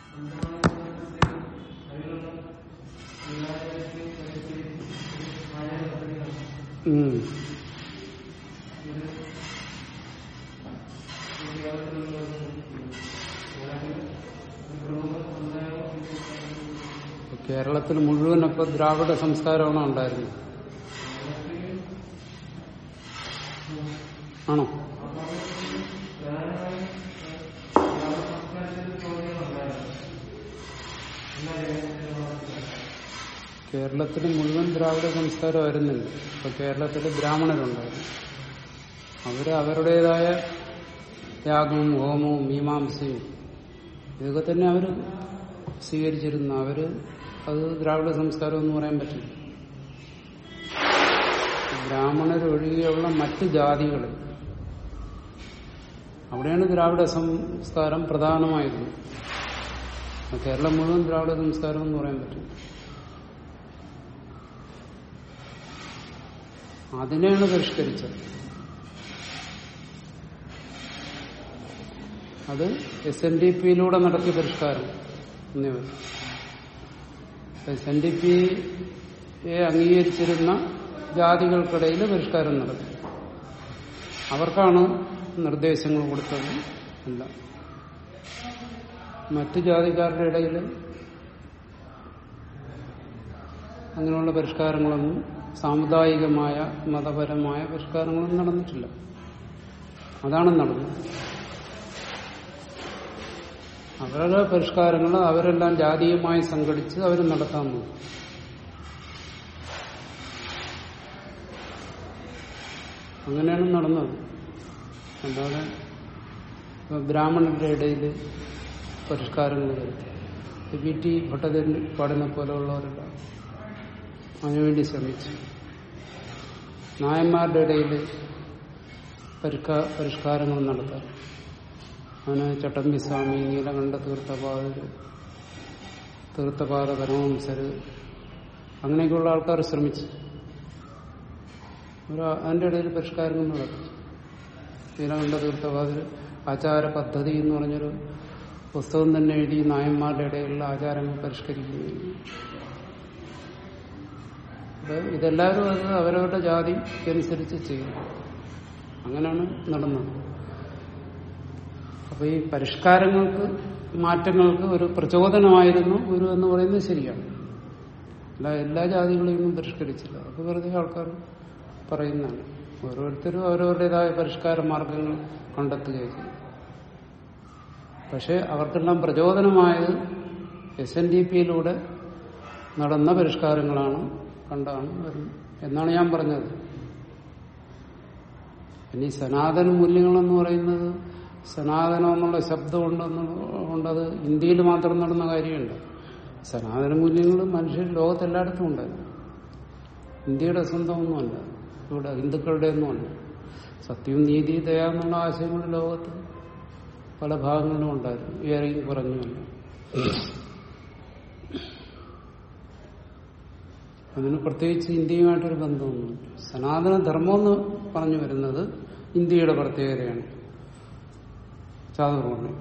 ഉം. കേരളത്തിൽ മുഴുവൻ അപ്പൊ ദ്രാവിഡ സംസ്കാരമാണോ ഉണ്ടായിരുന്നത് ആണോ കേരളത്തിൽ മുഴുവൻ ദ്രാവിഡ സംസ്കാരമായിരുന്നില്ല ഇപ്പൊ കേരളത്തിൽ ബ്രാഹ്മണരുണ്ടായിരുന്നു അവര് അവരുടേതായ യാഗവും ഹോമവും മീമാംസയും ഇതൊക്കെ തന്നെ അവര് സ്വീകരിച്ചിരുന്നു അവര് അത് ദ്രാവിഡ സംസ്കാരം എന്ന് പറയാൻ പറ്റില്ല ബ്രാഹ്മണരൊഴികെയുള്ള മറ്റ് ജാതികൾ അവിടെയാണ് ദ്രാവിഡ സംസ്കാരം പ്രധാനമായിരുന്നത് കേരളം മുഴുവൻ ദ്രാവിഡ സംസ്കാരം എന്ന് പറയാൻ പറ്റും അതിനെയാണ് പരിഷ്കരിച്ചത് അത് എസ് എൻ ഡി പിയിലൂടെ നടത്തിയ പരിഷ്കാരം എന്നിവർ എസ് എൻ ഡി പിയെ അംഗീകരിച്ചിരുന്ന ജാതികൾക്കിടയിൽ പരിഷ്കാരം നടത്തി അവർക്കാണ് നിർദ്ദേശങ്ങൾ കൊടുത്തത് അല്ല മറ്റു ജാതിക്കാരുടെ ഇടയിൽ അങ്ങനെയുള്ള പരിഷ്കാരങ്ങളൊന്നും സാമുദായികമായ മതപരമായ പരിഷ്കാരങ്ങളൊന്നും നടന്നിട്ടില്ല അതാണ് നടന്നത് അവരുടെ പരിഷ്കാരങ്ങൾ അവരെല്ലാം ജാതീയമായി സംഘടിച്ച് അവർ നടത്താൻ നോക്കും അങ്ങനെയാണ് നടന്നത് അല്ലാതെ ഇപ്പൊ ബ്രാഹ്മണരുടെ ഇടയിൽ പരിഷ്കാരങ്ങൾ വരുത്തി വി ടി ഭട്ടതിരിപ്പാടിനെ പോലെയുള്ളവരെല്ലാം അതിനുവേണ്ടി ശ്രമിച്ചു നായന്മാരുടെ ഇടയിൽ പരിഷ്കാ പരിഷ്കാരങ്ങൾ നടത്താൻ അവന് ചട്ടമ്പിസ്വാമി നീലകണ്ഠ തീർത്ഥപാദര് തീർത്ഥപാദ പരമഹംസര് അങ്ങനെയൊക്കെയുള്ള ആൾക്കാർ ശ്രമിച്ചു ഒരു അതിന്റെ ഇടയിൽ പരിഷ്കാരങ്ങൾ നടത്തി നീലകണ്ഠ തീർത്ഥപാദര് ആചാര പദ്ധതി എന്ന് പറഞ്ഞൊരു പുസ്തകം തന്നെ എഴുതി നായന്മാരുടെ ഇടയിലുള്ള ആചാരങ്ങൾ പരിഷ്കരിക്കുന്നു അപ്പൊ ഇതെല്ലാവരും അത് അവരവരുടെ ജാതി അനുസരിച്ച് ചെയ്യും അങ്ങനെയാണ് നടന്നത് അപ്പൊ ഈ പരിഷ്കാരങ്ങൾക്ക് മാറ്റങ്ങൾക്ക് ഒരു പ്രചോദനമായിരുന്നു ഗുരു എന്ന് പറയുന്നത് ശരിയാണ് അല്ല എല്ലാ ജാതികളെയൊന്നും പരിഷ്കരിച്ചില്ല അത് വെറുതെ ആൾക്കാർ പറയുന്നതാണ് ഓരോരുത്തരും അവരവരുടേതായ പരിഷ്കാര മാർഗങ്ങൾ കണ്ടെത്തുകയും ചെയ്യും പക്ഷെ അവർക്കെല്ലാം പ്രചോദനമായത് എസ് എൻ ഡി പിയിലൂടെ നടന്ന പരിഷ്കാരങ്ങളാണ് കണ്ടാണ് വരുന്നത് എന്നാണ് ഞാൻ പറഞ്ഞത് ഇനി സനാതന മൂല്യങ്ങളെന്ന് പറയുന്നത് സനാതനം എന്നുള്ള ശബ്ദം ഉണ്ടെന്നുള്ളത് ഇന്ത്യയിൽ മാത്രം നടന്ന കാര്യമുണ്ട് സനാതന മൂല്യങ്ങൾ മനുഷ്യർ ലോകത്തെല്ലായിടത്തും ഉണ്ട് ഇന്ത്യയുടെ സ്വന്തമൊന്നുമല്ല ഇവിടെ ഹിന്ദുക്കളുടെ ഒന്നുമല്ല സത്യവും നീതി ദയ എന്നുള്ള ആശയങ്ങൾ ലോകത്ത് പല ഭാഗങ്ങളിലും ഉണ്ടായിരുന്നു ഏറെയും കുറഞ്ഞുമല്ല അതിന് പ്രത്യേകിച്ച് ഇന്ത്യയുമായിട്ടൊരു ബന്ധമൊന്നുമില്ല സനാതന ധർമ്മം എന്ന് പറഞ്ഞു വരുന്നത് ഇന്ത്യയുടെ പ്രത്യേകതയാണ് ചാതുർവർണ്ണം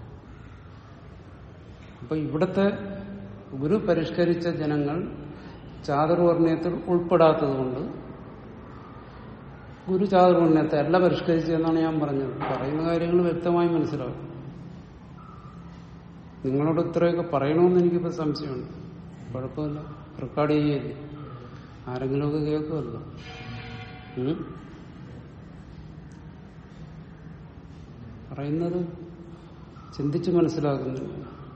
അപ്പൊ ഇവിടുത്തെ ഗുരു പരിഷ്കരിച്ച ജനങ്ങൾ ചാതുർവർണ്ണയത്തിൽ ഉൾപ്പെടാത്തതുകൊണ്ട് ഗുരു ചാതുർവർണ്ണയത്തെ അല്ല പരിഷ്കരിച്ചതെന്നാണ് ഞാൻ പറഞ്ഞത് പറയുന്ന കാര്യങ്ങൾ വ്യക്തമായി മനസ്സിലാവും നിങ്ങളോട് ഇത്രയൊക്കെ പറയണമെന്ന് എനിക്കിപ്പോ സംശയമുണ്ട് കുഴപ്പമില്ല റെക്കോർഡ് ചെയ്യല്ലേ ആരെങ്കിലുമൊക്കെ കേൾക്കുമല്ലോ ഉം? പറയുന്നത് ചിന്തിച്ച് മനസ്സിലാക്കുന്നില്ല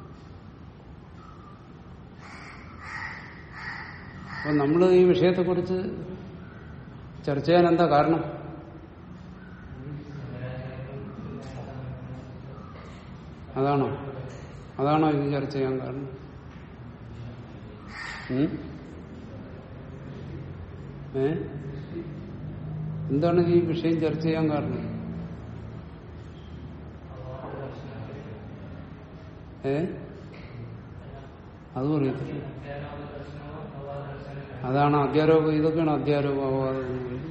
അപ്പൊ നമ്മൾ ഈ വിഷയത്തെക്കുറിച്ച് ചർച്ച ചെയ്യാൻ എന്താ കാരണം അതാണോ അതാണോ ഇത് ചർച്ച ചെയ്യാൻ കാരണം ഉം? ഏ എന്താണ് ഈ വിഷയം ചർച്ച ചെയ്യാൻ കാരണം ഏ അത് പറയത്തില്ല അതാണ് അധ്യാരോപം ഇതൊക്കെയാണ് അധ്യാരോപ അപവാദം എന്ന് പറയുന്നത്.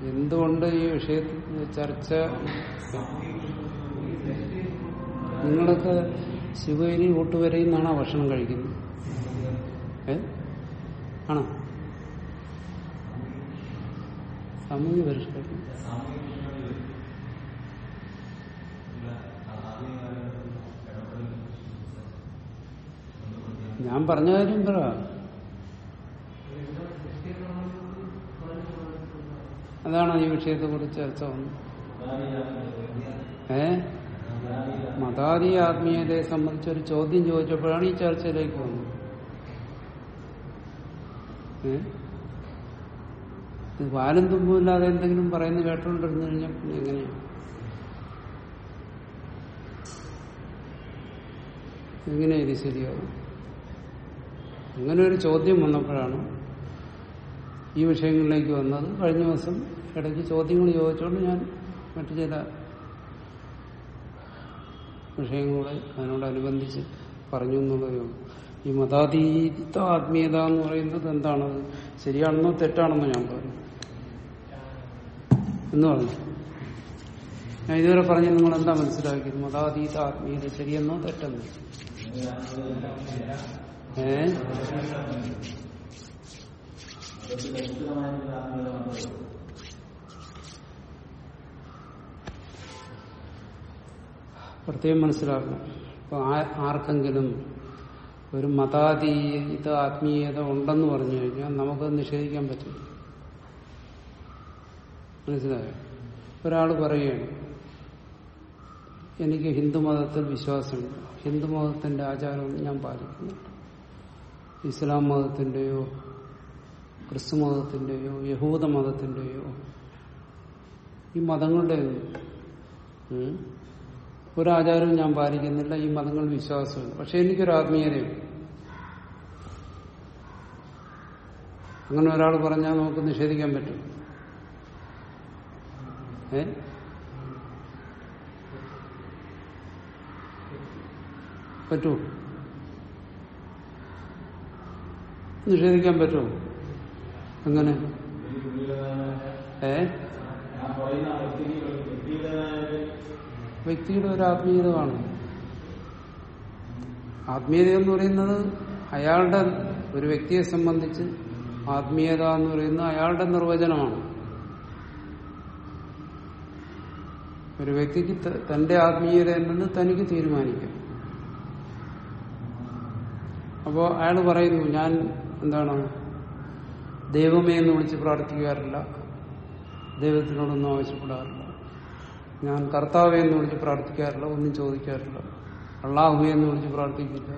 എന്തുകൊണ്ട് ഈ വിഷയത്തിൽ ചർച്ച നിങ്ങളൊക്കെ ശിവഗിരി ഊട്ടുവരയിൽ നിന്നാണോ ഭക്ഷണം കഴിക്കുന്നത് ഏ ആണോ സാമൂഹ്യ പരിഷ്കരണം ഞാൻ പറഞ്ഞ കാര്യം പറ അതാണോ ഈ വിഷയത്തെ കുറിച്ച് ചർച്ച വന്നത് ഏ മതാതി ആത്മീയതയെ സംബന്ധിച്ച് ഒരു ചോദ്യം ചോദിച്ചപ്പോഴാണ് ഈ ചർച്ചയിലേക്ക് വന്നത് ഏ ഇത് വാലും തുമ്പുമില്ലാതെ എന്തെങ്കിലും പറയുന്നത് കേട്ടോണ്ടിരുന്നു കഴിഞ്ഞാൽ പിന്നെ എങ്ങനെയാണ് എങ്ങനെ ഇത് ശരിയാവും അങ്ങനെ ഒരു ചോദ്യം വന്നപ്പോഴാണ് ഈ വിഷയങ്ങളിലേക്ക് വന്നത് കഴിഞ്ഞ ദിവസം ഇടയ്ക്ക് ചോദ്യങ്ങൾ ചോദിച്ചുകൊണ്ട് ഞാൻ മറ്റു ചില വിഷയങ്ങളൂടെ അതിനോടനുബന്ധിച്ച് പറഞ്ഞു എന്നുള്ളതേ ഉള്ളൂ ഈ മതാതീത ആത്മീയത എന്ന് പറയുന്നത് എന്താണത് ശരിയാണെന്നോ തെറ്റാണെന്നോ ഞാൻ പറഞ്ഞു എന്ന് പറഞ്ഞു ഞാൻ ഇതുവരെ പറഞ്ഞ് നിങ്ങൾ എന്താ മനസ്സിലാക്കിയത് മതാതീത ആത്മീയത ശരിയെന്നോ തെറ്റെന്നോ ഏ പ്രത്യേകം മനസ്സിലാക്കണം ഇപ്പൊ ആ- ആർക്കെങ്കിലും ഒരു മതാതീത ആത്മീയത ഉണ്ടെന്ന് പറഞ്ഞു കഴിഞ്ഞാൽ നമുക്കത് നിഷേധിക്കാൻ പറ്റും മനസ്സിലായോ ഒരാൾ പറയുകയാണ് എനിക്ക് ഹിന്ദുമതത്തിൽ വിശ്വാസമുണ്ട് ഹിന്ദുമതത്തിന്റെ ആചാരമൊന്നും ഞാൻ പാലിക്കുന്നുണ്ട് ഇസ്ലാം മതത്തിന്റെയോ ക്രിസ്തു മതത്തിന്റെയോ യഹൂദ മതത്തിന്റെയോ ഈ മതങ്ങളുടെ ഉം, ഒരാചാരവും ഞാൻ പാലിക്കുന്നില്ല ഈ മതങ്ങൾ വിശ്വാസമുണ്ട് പക്ഷെ എനിക്കൊരു ആത്മീയതയുണ്ട് അങ്ങനെ ഒരാൾ പറഞ്ഞാൽ നമുക്ക് നിഷേധിക്കാൻ പറ്റും ഏ പറ്റുമോ നിഷേധിക്കാൻ പറ്റുമോ എങ്ങനെ ഏ വ്യക്തിയുടെ ഒരു ആത്മീയത കാണും ആത്മീയത എന്ന് പറയുന്നത് അയാളുടെ ഒരു വ്യക്തിയെ സംബന്ധിച്ച് ആത്മീയത എന്ന് പറയുന്നത് അയാളുടെ നിർവചനമാണ് ഒരു വ്യക്തിക്ക് ത- തന്റെ ആത്മീയത എന്നത് തനിക്ക് തീരുമാനിക്കാം അപ്പോ അയാൾ പറയുന്നു ഞാൻ എന്താണ് ദൈവമേ എന്ന് വിളിച്ച് പ്രാർത്ഥിക്കാറില്ല ദൈവത്തിനോടൊന്നും ആവശ്യപ്പെടാറില്ല ഞാൻ കർത്താവെ എന്ന് വിളിച്ച് പ്രാർത്ഥിക്കാറില്ല ഒന്നും ചോദിക്കാറില്ല അള്ളാഹുവെ എന്ന് വിളിച്ച് പ്രാർത്ഥിക്കില്ല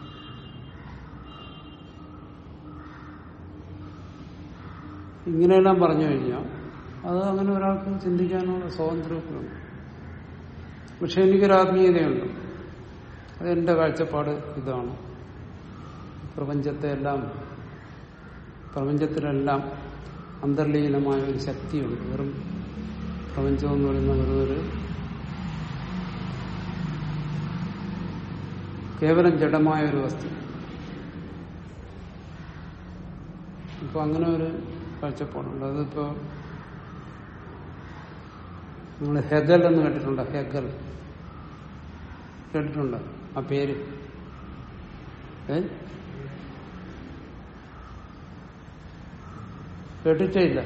ഇങ്ങനെയെല്ലാം പറഞ്ഞു കഴിഞ്ഞാൽ അത് അങ്ങനെ ഒരാൾക്ക് ചിന്തിക്കാനുള്ള സ്വാതന്ത്ര്യമൊക്കെയുണ്ട് പക്ഷെ എനിക്കൊരു ആത്മീയതയുണ്ട് അതെന്റെ കാഴ്ചപ്പാട് ഇതാണ് പ്രപഞ്ചത്തെ എല്ലാം പ്രപഞ്ചത്തിലെല്ലാം അന്തർലീനമായ ഒരു ശക്തിയുണ്ട് വെറും പ്രപഞ്ചം എന്ന് പറയുന്ന വെറും ഒരു കേവലം ജഡമായ ഒരു വസ്തു ഇപ്പൊ അങ്ങനെ ഒരു കാഴ്ചപ്പാടുണ്ട് അതിപ്പോ നിങ്ങൾ ഹെഗൽ എന്ന് കേട്ടിട്ടുണ്ടോ ഹെഗൽ കേട്ടിട്ടുണ്ടോ ആ പേര് ഏ കേട്ടിട്ടേ ഇല്ല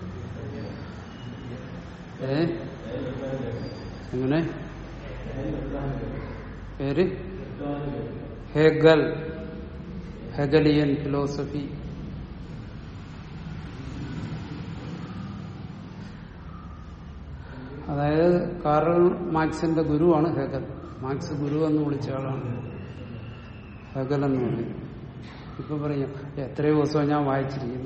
ഏ എങ്ങനെ പേര് ഹെഗൽ ഹെഗലിയൻ ഫിലോസഫി അതായത് കാറൽ മാർക്സിന്റെ ഗുരുവാണ് ഹെഗൽ മാർക്സ് ഗുരു എന്ന് വിളിച്ച ആളാണ് ഹെഗൽ എന്ന് പറയുന്നത് ഇപ്പൊ പറയാം എത്രയോ ദിവസം ഞാൻ വായിച്ചിരിക്കുന്നു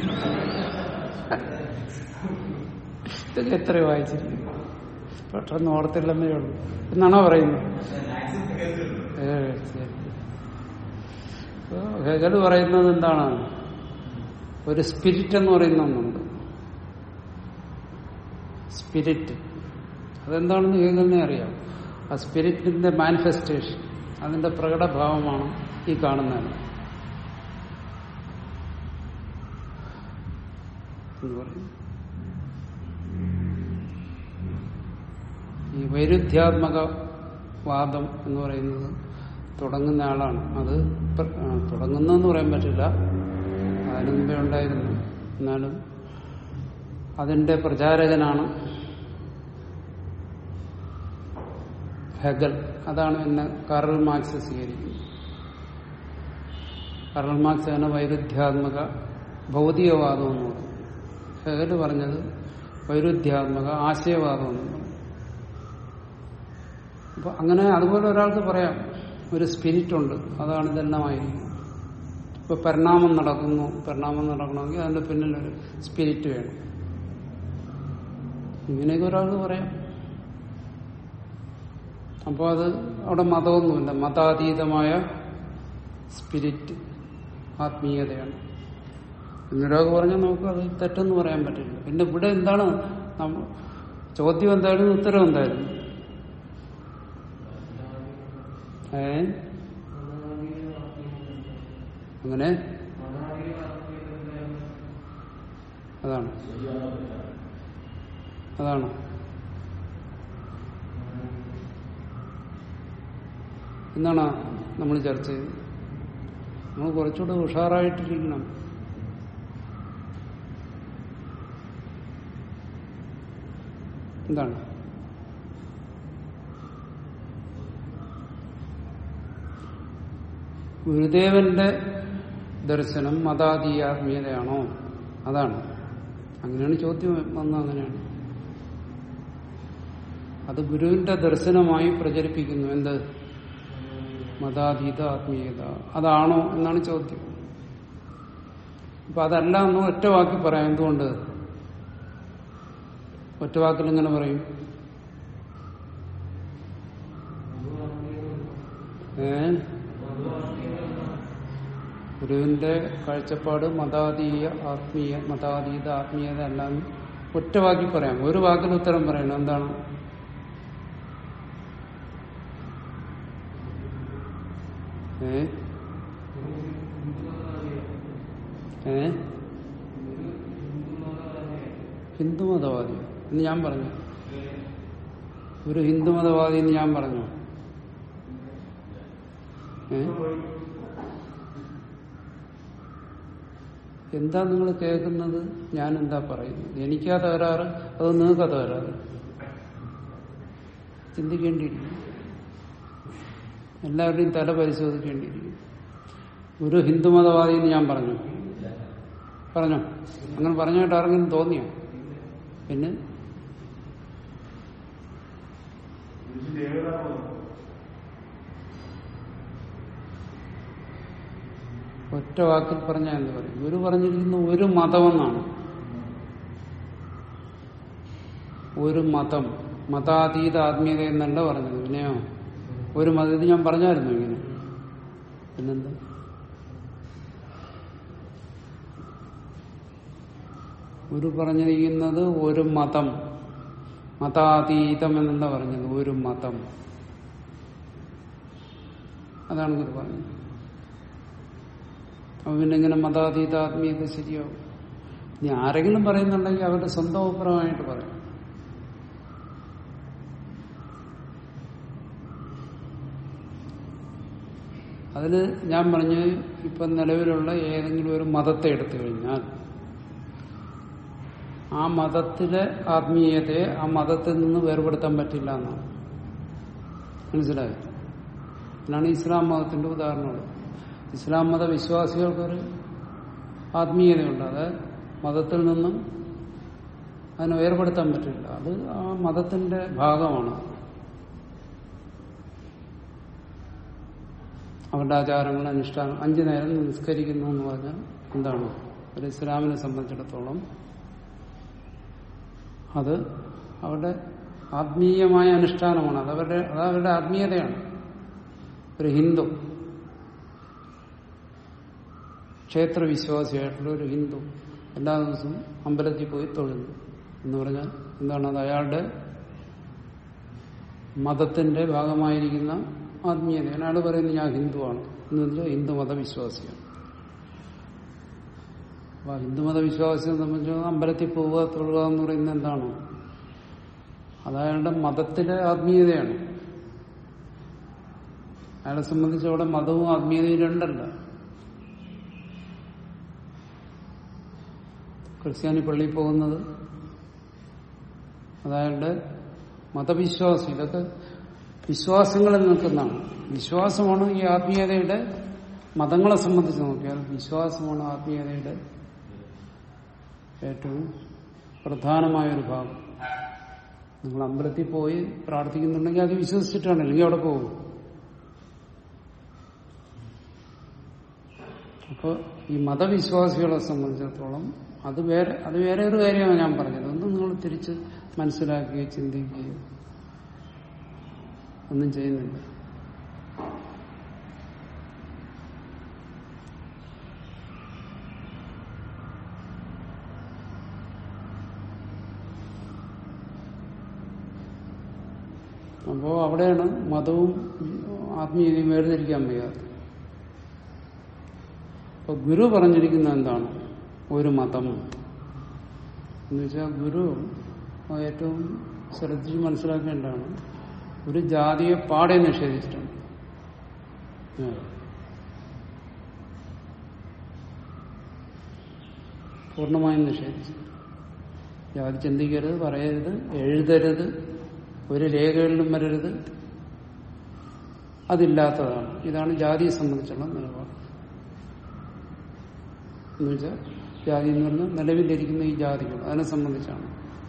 ഇതൊക്കെ എത്രയോ വായിച്ചിരിക്കുന്നു പെട്ടെന്ന് ഓർത്തില്ലെന്നേ ഉള്ളൂ എന്നാണോ പറയുന്നത് ഏ ശരി ഇപ്പൊ ഹെഗൽ പറയുന്നത് എന്താണ് ഒരു സ്പിരിറ്റ് എന്ന് പറയുന്ന ഒന്നുണ്ട് സ്പിരിറ്റ് അതെന്താണെന്ന് ഹെഗലിനെ അറിയാം ആ സ്പിരിറ്റിന്റെ മാനിഫെസ്റ്റേഷൻ അതിന്റെ പ്രകടഭാവമാണ് ഈ കാണുന്നത് എന്ന് പറയും ഈ വൈരുദ്ധ്യാത്മക വാദം എന്ന് പറയുന്നത് തുടങ്ങുന്ന ആളാണ് അത് പ്ര- ആ, തുടങ്ങുന്നെന്ന് പറയാൻ പറ്റില്ല അതിനു മുമ്പേ ഉണ്ടായിരുന്നു എന്നാലും അതിന്റെ പ്രചാരകനാണ് ഹെഗൽ അതാണ് പിന്നെ കാറൽ മാർക്സ് സ്വീകരിക്കുന്നത് കാറൽ മാർക്സ് ആണ് വൈരുദ്ധ്യാത്മക ഭൗതികവാദം എന്ന് പറയും ഹെഗൽ പറഞ്ഞത് വൈരുദ്ധ്യാത്മക ആശയവാദം എന്ന് പറയും അപ്പൊ അങ്ങനെ അതുപോലെ ഒരാൾക്ക് പറയാം ഒരു സ്പിരിറ്റ് ഉണ്ട് അതാണ് ഇതെല്ലാമായിരിക്കും ഇപ്പൊ പരിണാമം നടക്കുന്നു പരിണാമം നടക്കണമെങ്കിൽ അതിന്റെ പിന്നിൽ ഒരു സ്പിരിറ്റ് വേണം ഇങ്ങനെയൊക്കെ ഒരാൾക്ക് പറയാം അപ്പോൾ അത് അവിടെ മതമൊന്നുമില്ല മതാതീതമായ സ്പിരിറ്റ് ആത്മീയതയാണ് എന്നൊരാൾക്ക് പറഞ്ഞാൽ നമുക്ക് അത് തെറ്റെന്ന് പറയാൻ പറ്റില്ല പിന്നെ ഇവിടെ എന്താണ് നമ്മ- ചോദ്യം എന്തായിരുന്നു ഉത്തരം എന്തായിരുന്നു ഏ അങ്ങനെ അതാണ് അതാണ് എന്നാണ് നമ്മൾ ചർച്ച ചെയ്തത് നമ്മൾ കുറച്ചുകൂടെ ഉഷാറായിട്ടിരിക്കണം എന്താണ് ഗുരുദേവന്റെ ദർശനം മതാതീയാത്മീയതയാണോ അതാണ് അങ്ങനെയാണ് ചോദ്യം വന്നത് അങ്ങനെയാണ് അത് ഗുരുവിന്റെ ദർശനമായി പ്രചരിപ്പിക്കുന്നു എന്ത് മതാതീത ആത്മീയത അതാണോ എന്നാണ് ചോദ്യം അപ്പൊ അതല്ല എന്ന് ഒറ്റ വാക്കി പറയാം എന്തുകൊണ്ട് ഒറ്റ വാക്കിൽ ഇങ്ങനെ പറയും ഏ ഗുരുവിന്റെ കാഴ്ചപ്പാട് മതാതീയ ആത്മീയ മതാതീത ആത്മീയത എല്ലാം ഒറ്റ വാക്കി പറയാം ഒരു വാക്കിൽ ഉത്തരം പറയണം എന്താണ് ഏ ഏ ഹിന്ദുമതവാദി എന്ന് ഞാൻ പറഞ്ഞു ഒരു ഹിന്ദുമതവാദി എന്ന് ഞാൻ പറഞ്ഞു ഏ എന്താ നിങ്ങൾ കേൾക്കുന്നത് ഞാൻ എന്താ പറയുന്നത് എനിക്കാ തകരാറ് അത് നിങ്ങൾക്കാ തകരാറ് ചിന്തിക്കേണ്ടിയിരിക്കും എല്ലാവരുടെയും തല പരിശോധിക്കേണ്ടിയിരിക്കും ഒരു ഹിന്ദുമതവാദി എന്ന് ഞാൻ പറഞ്ഞു പറഞ്ഞോ അങ്ങനെ പറഞ്ഞായിട്ട് ആർക്കെങ്കിലും തോന്നിയോ പിന്നെ ഒറ്റ വാക്കിൽ പറഞ്ഞാൽ എന്ത് പറയും ഗുരു പറഞ്ഞിരിക്കുന്ന ഒരു മതമെന്നാണ് ഒരു മതം മതാതീത ആത്മീയത എന്നല്ല പറഞ്ഞത് പിന്നെയോ ഒരു മതം ഇത് ഞാൻ പറഞ്ഞായിരുന്നു ഇങ്ങനെ പിന്നെന്താ ഗുരു പറഞ്ഞിരിക്കുന്നത് ഒരു മതം മതാതീതം എന്നല്ല പറഞ്ഞത് ഒരു മതം അതാണ് ഗുരു പറഞ്ഞത് അപ്പൊ പിന്നെ ഇങ്ങനെ മതാതീത ആത്മീയത ശരിയാവും ഇനി ആരെങ്കിലും പറയുന്നുണ്ടെങ്കിൽ അവരുടെ സ്വന്തം അഭിപ്രായമായിട്ട് പറയും അതിന് ഞാൻ പറഞ്ഞ് ഇപ്പം നിലവിലുള്ള ഏതെങ്കിലും ഒരു മതത്തെ എടുത്തു കഴിഞ്ഞാൽ ആ മതത്തിലെ ആത്മീയതയെ ആ മതത്തിൽ നിന്ന് വേർപെടുത്താൻ പറ്റില്ല എന്നാണ് മനസ്സിലായി എന്നാണ് ഇസ്ലാം മതത്തിന്റെ ഉദാഹരണങ്ങൾ ഇസ്ലാം മത വിശ്വാസികൾക്കൊരു ആത്മീയതയുണ്ട് അത് മതത്തിൽ നിന്നും അതിനെ വേർപെടുത്താൻ പറ്റില്ല അത് ആ മതത്തിന്റെ ഭാഗമാണ് അവരുടെ ആചാരങ്ങൾ അനുഷ്ഠാനം അഞ്ചു നേരം നിസ്കരിക്കുന്നു എന്ന് പറഞ്ഞാൽ എന്താണ് ഒരു ഇസ്ലാമിനെ സംബന്ധിച്ചിടത്തോളം അത് അവരുടെ ആത്മീയമായ അനുഷ്ഠാനമാണ് അത് അവരുടെ അത് അവരുടെ ആത്മീയതയാണ് ഒരു ഹിന്ദു ക്ഷേത്രവിശ്വാസിയായിട്ടുള്ള ഒരു ഹിന്ദു എല്ലാ ദിവസവും അമ്പലത്തിൽ പോയി തൊഴുന്നു എന്ന് പറഞ്ഞാൽ എന്താണ് അത് അയാളുടെ മതത്തിന്റെ ഭാഗമായിരിക്കുന്ന ആത്മീയത അയാൾ പറയുന്നത് ഞാൻ ഹിന്ദുവാണ് എന്ന് വെച്ചാൽ ഹിന്ദു മതവിശ്വാസിയാണ് അപ്പൊ ഹിന്ദുമത വിശ്വാസിയെ സംബന്ധിച്ച് അമ്പലത്തിൽ പോവുക തൊഴുക എന്ന് പറയുന്നത് എന്താണ് അതയാളുടെ മതത്തിലെ ആത്മീയതയാണ് അയാളെ സംബന്ധിച്ച് അവിടെ മതവും ആത്മീയതയും രണ്ടല്ല ക്രിസ്ത്യാനി പള്ളിയിൽ പോകുന്നത് അതയാളുടെ മതവിശ്വാസം ഇതൊക്കെ വിശ്വാസങ്ങളിൽ നിൽക്കുന്നതാണ് വിശ്വാസമാണ് ഈ ആത്മീയതയുടെ മതങ്ങളെ സംബന്ധിച്ച് നോക്കിയാൽ വിശ്വാസമാണ് ആത്മീയതയുടെ ഏറ്റവും പ്രധാനമായ ഒരു ഭാഗം നിങ്ങൾ അമ്പലത്തിൽ പോയി പ്രാർത്ഥിക്കുന്നുണ്ടെങ്കിൽ അത് വിശ്വസിച്ചിട്ടാണ് അല്ലെങ്കിൽ അവിടെ പോകും അപ്പോൾ ഈ മതവിശ്വാസികളെ സംബന്ധിച്ചിടത്തോളം അത് വേറെ അത് വേറെ ഒരു കാര്യമാണ് ഞാൻ പറഞ്ഞത് ഒന്നും നിങ്ങൾ തിരിച്ച് മനസ്സിലാക്കുകയോ ചിന്തിക്കുകയോ ഒന്നും ചെയ്യുന്നില്ല അപ്പോ അവിടെയാണ് മതവും ആത്മീയതയും വേർതിരിക്കാൻ വയ്യാത്തത് അപ്പൊ ഗുരു പറഞ്ഞിരിക്കുന്ന എന്താണ് ഒരു മതം എന്ന് വെച്ചാൽ ഗുരു ഏറ്റവും ശ്രദ്ധിച്ച് മനസ്സിലാക്കേണ്ടതാണ് ഒരു ജാതിയെ പാടെ നിഷേധിച്ചിട്ടുണ്ട് ആ. പൂർണ്ണമായും നിഷേധിച്ചു ജാതി ചിന്തിക്കരുത് പറയരുത് എഴുതരുത് ഒരു രേഖകളിലും വരരുത് അതില്ലാത്തതാണ് ഇതാണ് ജാതിയെ സംബന്ധിച്ചുള്ള നിലപാട് എന്നുവെച്ചാൽ ജാതി എന്ന് പറഞ്ഞാൽ നിലവിലിരിക്കുന്ന ഈ ജാതികൾ അതിനെ സംബന്ധിച്ചാണ്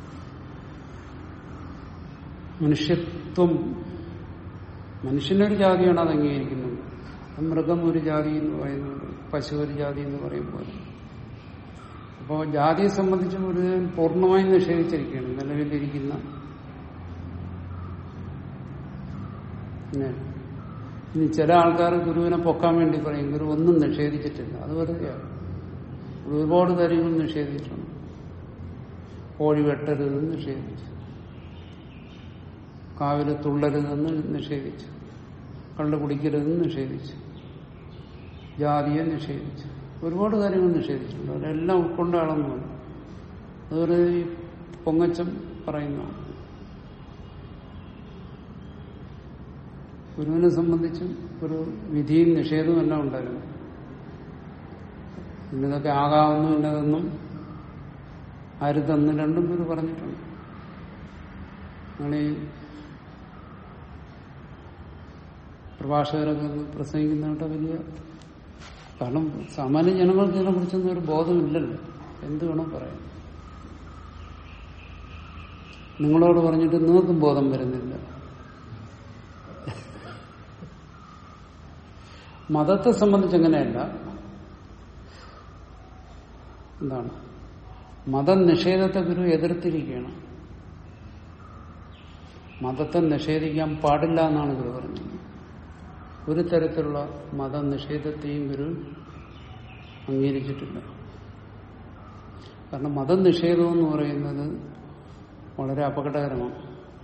മനുഷ്യത്വം മനുഷ്യനൊരു ജാതിയാണ് അത് അംഗീകരിക്കുന്നത് മൃഗം ഒരു ജാതി എന്ന് പറയുന്നുണ്ട് പശു ഒരു ജാതി എന്ന് പറയുമ്പോൾ അപ്പോൾ ജാതിയെ സംബന്ധിച്ച് ഒരു പൂർണ്ണമായും നിഷേധിച്ചിരിക്കുകയാണ് നിലവിലിരിക്കുന്ന പിന്നെ ഇനി ചില ആൾക്കാർ ഗുരുവിനെ പൊക്കാൻ വേണ്ടി പറയും ഗുരു ഒന്നും നിഷേധിച്ചിട്ടില്ല അത് വെറുതെയാണ് ഒരുപാട് കാര്യങ്ങൾ നിഷേധിച്ചിട്ടുണ്ട് കോഴി വെട്ടരുതെന്ന് നിഷേധിച്ചു കാവില് തുള്ളരുതെന്ന് നിഷേധിച്ചു കള്ളു കുടിക്കരുതെന്ന് നിഷേധിച്ചു ജാതിയെ നിഷേധിച്ചു ഒരുപാട് കാര്യങ്ങൾ നിഷേധിച്ചിട്ടുണ്ട് അവരെല്ലാം ഉൾക്കൊണ്ട ആളൊന്നുമല്ല അതൊരു ഈ പൊങ്ങച്ചം പറയുന്നതാണ് ഗുരുവിനെ സംബന്ധിച്ചും ഒരു വിധിയും നിഷേധവും എല്ലാം ഉണ്ടായിരുന്നു ഇന്നതൊക്കെ ആകാവുന്നു ഇന്നതൊന്നും ആര് തന്നു രണ്ടും പേര് പറഞ്ഞിട്ടുണ്ട് നിങ്ങൾ ഈ പ്രഭാഷകരൊക്കെ ഒന്ന് പ്രസംഗിക്കുന്നതായിട്ട് വലിയ കാരണം സാമാന്യ ജനങ്ങൾക്ക് ഇതിനെ കുറിച്ചൊന്നും ഒരു ബോധമില്ലല്ലോ എന്ത് വേണം പറയാം നിങ്ങളോട് പറഞ്ഞിട്ട് നിങ്ങൾക്കും ബോധം വരുന്നില്ല മതത്തെ സംബന്ധിച്ച് അങ്ങനെയല്ല എന്താണ് മതനിഷേധത്തെ ഗുരു എതിർത്തിരിക്കുകയാണ് മതത്തെ നിഷേധിക്കാൻ പാടില്ല എന്നാണ് ഗുരു പറഞ്ഞത് ഒരു തരത്തിലുള്ള മതനിഷേധത്തെയും ഗുരു അംഗീകരിച്ചിട്ടില്ല കാരണം മതനിഷേധം എന്ന് പറയുന്നത് വളരെ അപകടകരമാണ്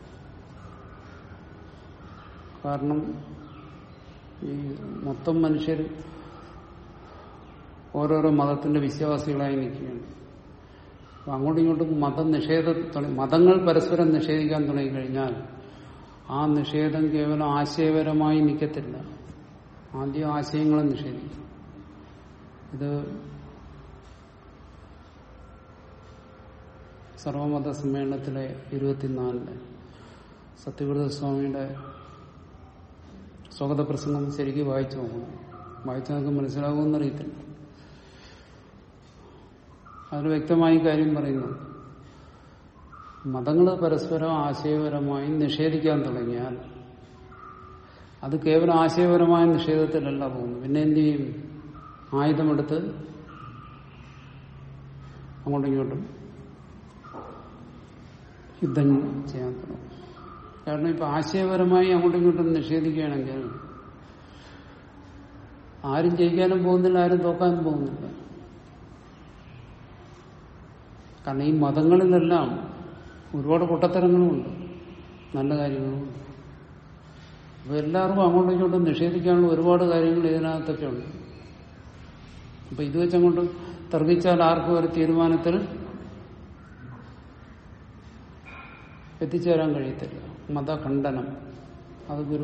കാരണം ഈ മൊത്തം മനുഷ്യർ ഓരോരോ മതത്തിന്റെ വിശ്വാസികളായി നിൽക്കുകയാണ് അപ്പൊ അങ്ങോട്ടും ഇങ്ങോട്ടും മതം നിഷേധ മതങ്ങൾ പരസ്പരം നിഷേധിക്കാൻ തുടങ്ങിക്കഴിഞ്ഞാൽ ആ നിഷേധം കേവലം ആശയപരമായി നിൽക്കത്തില്ല ആദ്യം ആശയങ്ങളെ നിഷേധിക്കും ഇത് സർവമത സമ്മേളനത്തിലെ ഇരുപത്തിനാലിലെ സത്യവ്രത സ്വാമിയുടെ സ്വാഗത പ്രസംഗം ശരിക്കും വായിച്ചു നോക്കണം വായിച്ചു നമുക്ക് മനസ്സിലാകുമെന്നറിയത്തില്ല അതിൽ വ്യക്തമായി കാര്യം പറയുന്നു മതങ്ങൾ പരസ്പരം ആശയപരമായി നിഷേധിക്കാൻ തുടങ്ങിയാൽ അത് കേവലം ആശയപരമായ നിഷേധത്തിലല്ല പോകുന്നു പിന്നെ എന്ത് ചെയ്യും ആയുധമെടുത്ത് അങ്ങോട്ടും ഇങ്ങോട്ടും യുദ്ധം ചെയ്യാൻ തുടങ്ങും കാരണം ഇപ്പൊ ആശയപരമായി അങ്ങോട്ടും ഇങ്ങോട്ടും നിഷേധിക്കുകയാണെങ്കിൽ ആരും ജയിക്കാനും പോകുന്നില്ല ആരും തോക്കാനും പോകുന്നില്ല കാരണം ഈ മതങ്ങളിലെല്ലാം ഒരുപാട് പൊട്ടത്തരങ്ങളുമുണ്ട് നല്ല കാര്യങ്ങളുമുണ്ട് അപ്പൊ എല്ലാവർക്കും അങ്ങോട്ടും ഇങ്ങോട്ടും നിഷേധിക്കാനുള്ള ഒരുപാട് കാര്യങ്ങൾ ഇതിനകത്തൊക്കെ ഉണ്ട് അപ്പൊ ഇത് വെച്ചങ്ങോട്ട് തർക്കിച്ചാൽ ആർക്കും ഒരു തീരുമാനത്തിൽ എത്തിച്ചേരാൻ കഴിയത്തില്ല മതഖണ്ഡനം അത് ഗുരു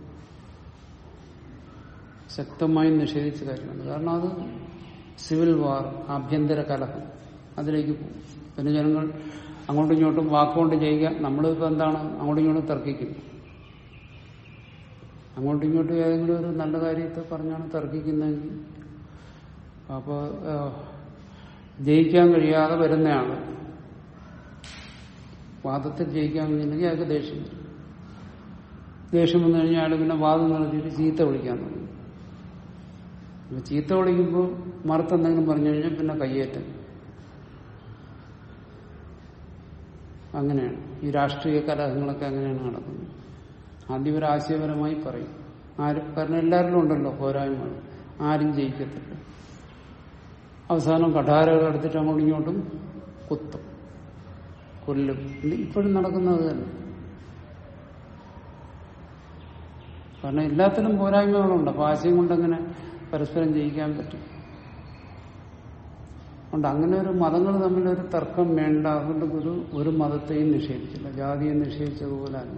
ശക്തമായി നിഷേധിച്ച കാര്യമാണ് കാരണം അത് സിവിൽ വാർ ആഭ്യന്തര കലഹം അതിലേക്ക് പോകും പിന്നെ ജനങ്ങൾ അങ്ങോട്ടും ഇങ്ങോട്ടും വാക്കുകൊണ്ട് ചെയ്യുക നമ്മളിപ്പോൾ എന്താണ് അങ്ങോട്ടും ഇങ്ങോട്ടും തർക്കിക്കുന്നു അങ്ങോട്ടും ഇങ്ങോട്ടും ഏതെങ്കിലും ഒരു നല്ല കാര്യത്തെ പറഞ്ഞാണ് തർക്കിക്കുന്നതെങ്കിൽ അപ്പോൾ ജയിക്കാൻ കഴിയാതെ വരുന്നയാള് വാദത്തിൽ ജയിക്കാൻ കഴിഞ്ഞില്ലെങ്കിൽ അയാൾക്ക് ദേഷ്യം വരും ദേഷ്യം വന്നു കഴിഞ്ഞാൽ അയാൾ പിന്നെ വാദം നടത്തിയിട്ട് ചീത്ത വിളിക്കാൻ തുടങ്ങും അപ്പൊ ചീത്ത വിളിക്കുമ്പോൾ മറുത്തെന്തെങ്കിലും പറഞ്ഞു കഴിഞ്ഞാൽ പിന്നെ കയ്യേറ്റം അങ്ങനെയാണ് ഈ രാഷ്ട്രീയ കലഹങ്ങളൊക്കെ അങ്ങനെയാണ് നടക്കുന്നത് ആദ്യം ഒരു ആശയപരമായി പറയും ആരും കാരണം എല്ലാവരിലും ഉണ്ടല്ലോ പോരായ്മകൾ ആരും ജയിക്കത്തില്ല അവസാനം കഠാരകൾ എടുത്തിട്ട് അങ്ങോട്ടും ഇങ്ങോട്ടും കുത്തും കൊല്ലും ഇത് ഇപ്പോഴും നടക്കുന്നത് തന്നെ കാരണം എല്ലാത്തിലും പോരായ്മകളുണ്ട് അപ്പൊ ആശയം കൊണ്ടങ്ങനെ പരസ്പരം ജയിക്കാൻ പറ്റും അതുകൊണ്ട് അങ്ങനെ ഒരു മതങ്ങൾ തമ്മിലൊരു തർക്കം വേണ്ട അതുകൊണ്ട് ഗുരു ഒരു മതത്തെയും നിഷേധിച്ചില്ല ജാതിയെ നിഷേധിച്ചതുപോലെ അല്ല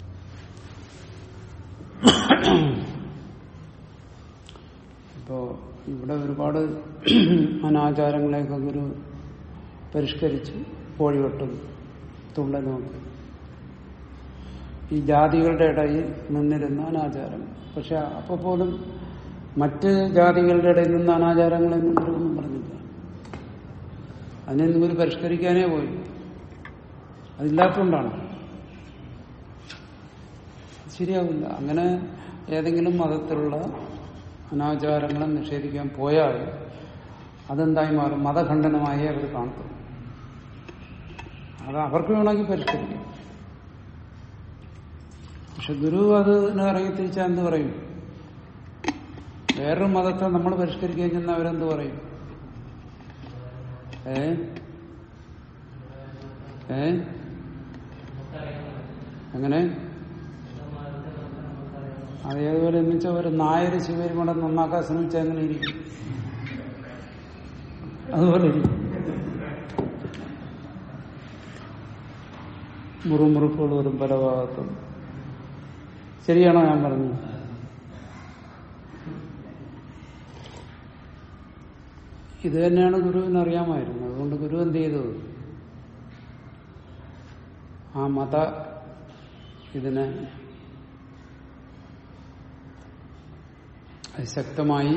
ഇപ്പോ ഇവിടെ ഒരുപാട് അനാചാരങ്ങളെയൊക്കെ ഗുരു പരിഷ്കരിച്ചു കോഴിവെട്ടും തുള്ളനുമൊക്കെ ഈ ജാതികളുടെ ഇടയിൽ നിന്നിരുന്ന അനാചാരം പക്ഷെ അപ്പൊ പോലും മറ്റ് ജാതികളുടെ ഇടയിൽ നിന്ന് അനാചാരങ്ങളെന്നും ഗുരുവൊന്നും പറഞ്ഞില്ല അതിനൊന്നും ഗുരു പരിഷ്കരിക്കാനേ പോയി അതില്ലാത്തതുകൊണ്ടാണ് ശരിയാവില്ല അങ്ങനെ ഏതെങ്കിലും മതത്തിലുള്ള അനാചാരങ്ങളെ നിഷേധിക്കാൻ പോയാൽ അതെന്തായി മാറും മതഖണ്ഡനമായി അവർ കാണത്തുള്ളൂ അത് അവർക്ക് വേണമെങ്കിൽ പരിഷ്കരിക്കാം പക്ഷെ ഗുരു അത് ഇറങ്ങി തിരിച്ചാൽ എന്ത് പറയും വേറൊരു മതത്തെ നമ്മൾ പരിഷ്കരിക്കാൻ ചെന്ന അവരെന്ത് പറയും ഏ ഏ അങ്ങനെ അതേതുപോലെ എന്ന് വെച്ചാൽ ഒരു നായര് ശിവരിമഠം നന്നാക്കാൻ ശ്രമിച്ചാൽ എങ്ങനെ ഇരിക്കും അതുപോലെ ഇരിക്കും മുറുമുറുപ്പുകൾ വരും പല ഭാഗത്തും ശരിയാണോ ഞാൻ പറഞ്ഞത് ഇത് തന്നെയാണ് ഗുരുവിന് അറിയാമായിരുന്നത് അതുകൊണ്ട് ഗുരു എന്ത് ചെയ്തു ആ മത ഇതിനെ അത് ശക്തമായി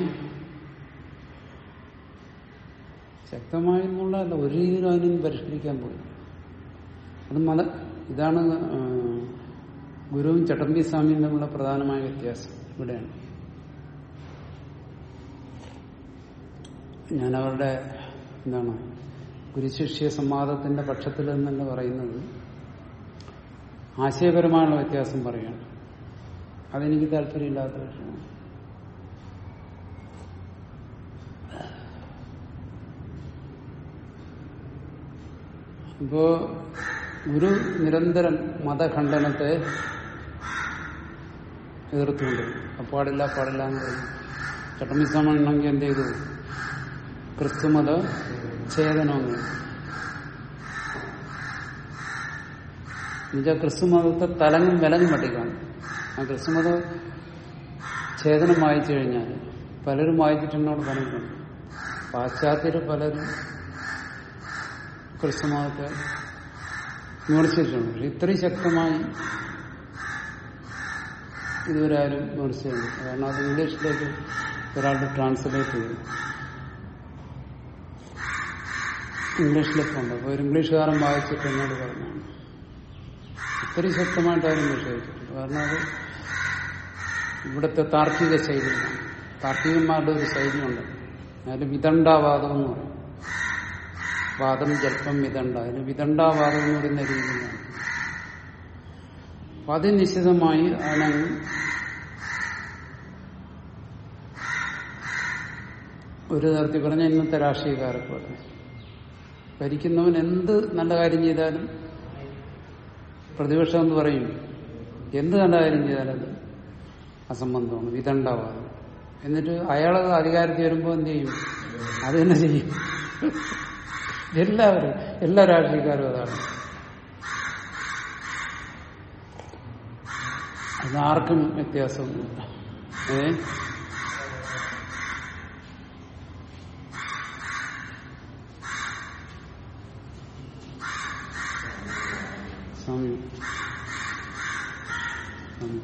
ശക്തമായി എന്നുള്ളതല്ല ഒരു രീതിയിലും അതിനൊന്നും പരിഷ്കരിക്കാൻ പോയി അത് മത ഇതാണ് ആ, ഗുരുവും ചട്ടമ്പി സ്വാമിയും തമ്മിലുള്ള പ്രധാനമായ വ്യത്യാസം ഇവിടെയാണ് ഞാൻ അവരുടെ എന്താണ് ഗുരുശിഷ്യ സംവാദത്തിന്റെ പക്ഷത്തിൽ എന്നല്ല പറയുന്നത് ആശയപരമായുള്ള വ്യത്യാസം പറയാണ് അതെനിക്ക് താല്പര്യമില്ലാത്ത വിഷയമാണ് ഇപ്പോ ഗുരു നിരന്തരം മതഖണ്ഡനത്തെ എതിർത്തുകൊണ്ട് അത് പാടില്ല പാടില്ല എന്ന് പറഞ്ഞു ചട്ടമ്പിസ്വാമണെങ്കിൽ എന്ത് ചെയ്തു ക്രിസ്തുമത ഛേദനങ്ങൾ എന്നുവെച്ചാൽ ക്രിസ്തുമതത്തെ തലങ്ങും വിലങ്ങും പഠിക്കണം ആ ക്രിസ്തുമത ഛേദനം വായിച്ചു കഴിഞ്ഞാൽ പലരും വായിച്ചിട്ട് എന്നോട് പറഞ്ഞിട്ടുണ്ട് പാശ്ചാത്യർ പലരും ക്രിസ്തുമതത്തെ വിമർശിച്ചിട്ടുണ്ട് പക്ഷെ ഇത്രയും ശക്തമായി ഇതുവരെ ആരും വിമർശിച്ചില്ല കാരണം അത് ഇംഗ്ലീഷിലേക്ക് ഒരാളുടെ ട്രാൻസ്ലേറ്റ് ചെയ്തു ഇംഗ്ലീഷിലൊക്കെ ഉണ്ട് അപ്പോൾ ഒരു ഇംഗ്ലീഷുകാരൻ വായിച്ചിട്ട് എന്നോട് പറഞ്ഞാണ് ഇത്രയും ശക്തമായിട്ടാരും നിഷേധിച്ചിട്ടുണ്ട് കാരണം അത് ഇവിടുത്തെ താർക്കിക ശൈലിയാണ് താർക്കികന്മാരുടെ ഒരു ശൈലിയുണ്ട് അതിൽ വിദണ്ഡാവാദം എന്ന് പറയും വാദം ജൽപ്പം വിദണ്ഡ അതിന് വിദണ്ഡാവാദം എന്ന് പറയുന്ന രീതിയിലാണ് അപ്പൊ അത് നിശ്ചിതമായി അതിനങ്ങ് ഒരു തരത്തിൽ പറഞ്ഞ ഇന്നത്തെ രാഷ്ട്രീയക്കാരൊക്കെ പോലെ ഭരിക്കുന്നവൻ എന്ത് നല്ല കാര്യം ചെയ്താലും പ്രതിപക്ഷം എന്ന് പറയും എന്ത് നല്ല കാര്യം ചെയ്താലും അത് അസംബന്ധമാണ് വിദണ്ഡാവാദം എന്നിട്ട് അയാൾ അധികാരത്തിൽ വരുമ്പോൾ എന്ത് ചെയ്യും അത് തന്നെ ചെയ്യും എല്ലാവരും എല്ലാ രാഷ്ട്രീയക്കാരും അതാണ് അതാർക്കും വ്യത്യാസമൊന്നുമില്ല ഏ സ്വാമി സ്വാമി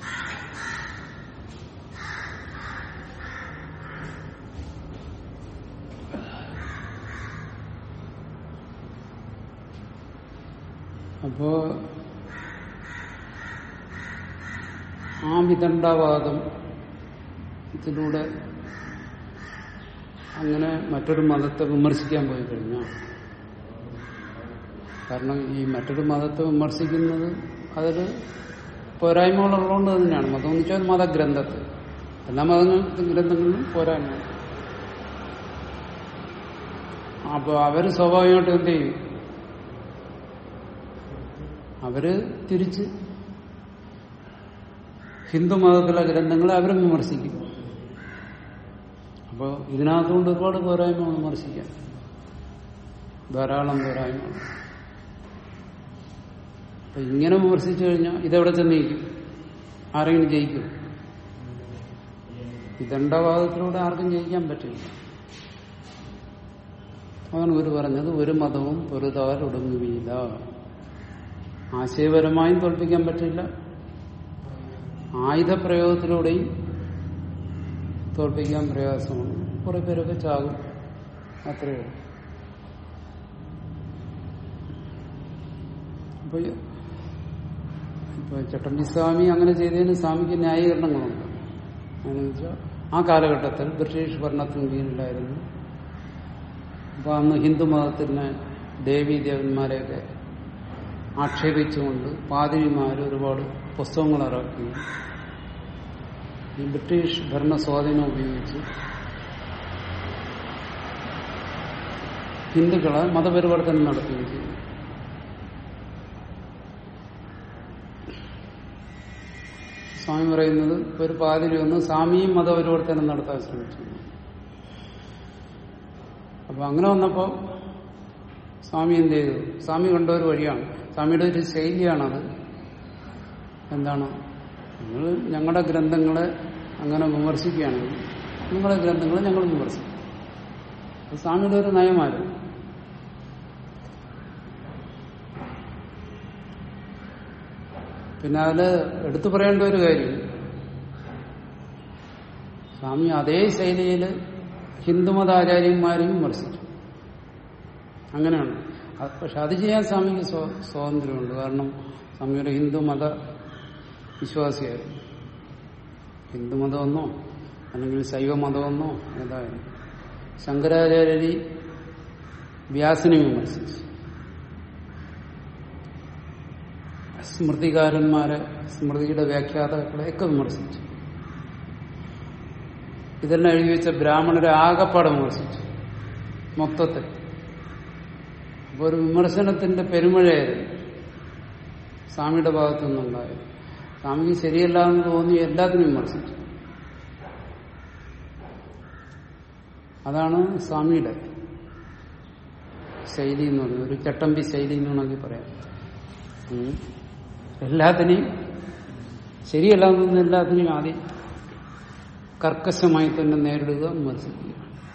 അപ്പോ ആ വിദണ്ഡവാദം ഇതിലൂടെ അങ്ങനെ മറ്റൊരു മതത്തെ വിമർശിക്കാൻ പോയി കഴിഞ്ഞാൽ കാരണം ഈ മറ്റൊരു മതത്തെ വിമർശിക്കുന്നത് അതിൽ പോരായ്മകളുള്ളതുകൊണ്ട് തന്നെയാണ് മതം എന്ന് വെച്ചാൽ മതഗ്രന്ഥത്തെ എല്ലാ മത ഗ്രന്ഥങ്ങളിലും പോരായ്മ അപ്പോൾ അവർ സ്വാഭാവികമായിട്ടും എന്ത് ചെയ്യും അവര് തിരിച്ച് ഹിന്ദു മതത്തിലെ ഗ്രന്ഥങ്ങളെ അവരും വിമർശിക്കും അപ്പോൾ ഇതിനകത്തുകൊണ്ട് ഒരുപാട് പോരായ്മ വിമർശിക്കാം ധാരാളം പോരായ്മ അപ്പൊ ഇങ്ങനെ വിമർശിച്ചു കഴിഞ്ഞാൽ ഇതെവിടെ ചെന്നേക്കും ആരെങ്കിലും ജയിക്കും വിദണ്ഡവാദത്തിലൂടെ ആർക്കും ജയിക്കാൻ പറ്റില്ല അതാണ് ഒരു പറഞ്ഞത് ഒരു മതവും പൊരുതാൽ ഒടുങ്ങുകയില്ല ആശയപരമായും തോൽപ്പിക്കാൻ പറ്റില്ല ആയുധപ്രയോഗത്തിലൂടെയും തോൽപ്പിക്കാൻ പ്രയാസമാണ് കുറെ പേരൊക്കെ ചാകും അത്രയേ ഉള്ളൂ അപ്പൊ ഇപ്പൊ ചട്ടമ്പി സ്വാമി അങ്ങനെ ചെയ്തതിന് സ്വാമിക്ക് ന്യായീകരണങ്ങളുണ്ട് എന്ന് വെച്ചാൽ ആ കാലഘട്ടത്തിൽ ബ്രിട്ടീഷ് ഭരണത്തിന് കീഴിലായിരുന്നു അപ്പൊ അന്ന് ഹിന്ദു മതത്തിന് ദേവീ ദേവന്മാരെയൊക്കെ ആക്ഷേപിച്ചുകൊണ്ട് പാതിരിമാർ ഒരുപാട് പുസ്തകങ്ങൾ ഇറക്കി ഈ ബ്രിട്ടീഷ് ഭരണ സ്വാധീനം ഉപയോഗിച്ച് ഹിന്ദുക്കളെ മതപരിവർത്തനം നടത്തുകയും ചെയ്തു സ്വാമി പറയുന്നത് ഒരു പാതിരി വന്ന് സ്വാമിയും മതപരിവർത്തനം നടത്താൻ ശ്രമിച്ചു അപ്പൊ അങ്ങനെ വന്നപ്പോ സ്വാമി എന്ത് ചെയ്തു സ്വാമി കണ്ട ഒരു വഴിയാണ് സ്വാമിയുടെ ഒരു ശൈലിയാണത് എന്താണ് നിങ്ങൾ ഞങ്ങളുടെ ഗ്രന്ഥങ്ങളെ അങ്ങനെ വിമർശിക്കുകയാണെങ്കിൽ നിങ്ങളുടെ ഗ്രന്ഥങ്ങളെ ഞങ്ങൾ വിമർശിക്കും അത് സ്വാമിയുടെ ഒരു നയമായിരുന്നു പിന്നെ അതിൽ എടുത്തു പറയേണ്ട ഒരു കാര്യം സ്വാമി അതേ ശൈലിയിൽ ഹിന്ദുമതാചാര്യന്മാരെയും വിമർശിച്ചു അങ്ങനെയാണ് അത് പക്ഷെ അത് ചെയ്യാൻ സ്വാമിക്ക് സ്വാ- സ്വാതന്ത്ര്യമുണ്ട് കാരണം സ്വാമിയുടെ ഹിന്ദു മത വിശ്വാസിയായിരുന്നു ഹിന്ദുമതമെന്നോ അല്ലെങ്കിൽ ശൈവമതമെന്നോ ഏതായാലും ശങ്കരാചാര്യരി വ്യാസനെ വിമർശിച്ചു സ്മൃതികാരന്മാരെ സ്മൃതിയുടെ വ്യാഖ്യാതാക്കളെയൊക്കെ വിമർശിച്ചു ഇതെല്ലാം എഴുതി വെച്ച ബ്രാഹ്മണരെ ആകപ്പാടെ വിമർശിച്ചു മൊത്തത്തിൽ അപ്പോൾ ഒരു വിമർശനത്തിന്റെ പെരുമഴയായിരുന്നു സ്വാമിയുടെ ഭാഗത്തു നിന്നുണ്ടായത് സ്വാമിക്ക് ശരിയല്ല എന്ന് തോന്നി എല്ലാത്തിനും വിമർശിച്ചു അതാണ് സ്വാമിയുടെ ശൈലി എന്ന് പറയുന്നത് ഒരു ചട്ടമ്പി ശൈലി എന്ന് വേണമെങ്കിൽ പറയാം ഉം. എല്ലാത്തിനെയും ശരിയല്ല എന്ന് തോന്നുന്ന എല്ലാത്തിനെയും ആദ്യം കർക്കശമായി തന്നെ നേരിടുക വിമർശിക്കുക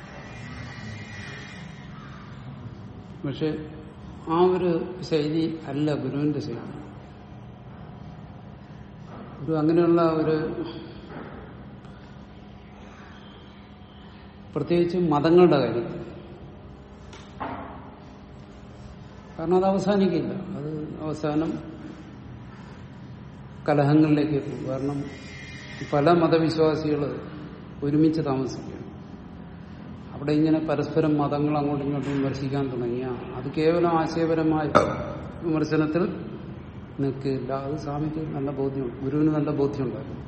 പക്ഷെ ആ ഒരു ശൈലി അല്ല ഗുരുവിന്റെ ശൈലി ഗുരു അങ്ങനെയുള്ള ഒരു പ്രത്യേകിച്ച് മതങ്ങളുടെ കാര്യത്തിൽ കാരണം അത് അവസാനിക്കില്ല അത് അവസാനം കലഹങ്ങളിലേക്ക് എത്തും കാരണം പല മതവിശ്വാസികൾ ഒരുമിച്ച് താമസിക്കുകയാണ് അവിടെ ഇങ്ങനെ പരസ്പരം മതങ്ങൾ അങ്ങോട്ടും ഇങ്ങോട്ടും വിമർശിക്കാൻ തുടങ്ങിയ അത് കേവലം ആശയപരമായ വിമർശനത്തിൽ നിൽക്കില്ല അത് സ്വാമിക്ക് നല്ല ബോധ്യമുണ്ട് ഗുരുവിന് നല്ല ബോധ്യമുണ്ടായിരുന്നു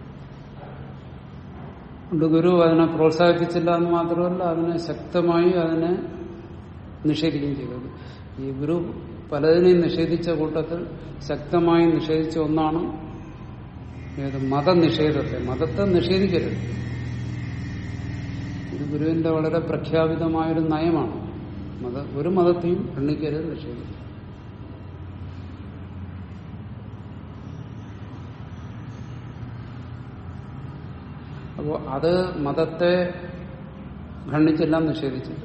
അതുകൊണ്ട് ഗുരു അതിനെ പ്രോത്സാഹിപ്പിച്ചില്ല എന്ന് മാത്രമല്ല അതിനെ ശക്തമായി അതിനെ നിഷേധിക്കുകയും ചെയ്തത് ഈ ഗുരു പലതിനെയും നിഷേധിച്ച കൂട്ടത്തിൽ ശക്തമായി നിഷേധിച്ച ഒന്നാണ് ഏത് മതനിഷേധത്തെ മതത്തെ നിഷേധിക്കരുത് ഇത് ഗുരുവിന്റെ വളരെ പ്രഖ്യാപിതമായൊരു നയമാണ് മത ഒരു മതത്തെയും എണ്ണിക്കരുത് നിഷേധിക്കും അപ്പോൾ അത് മതത്തെ ഖണ്ഡിച്ചെല്ലാം നിഷേധിച്ചില്ല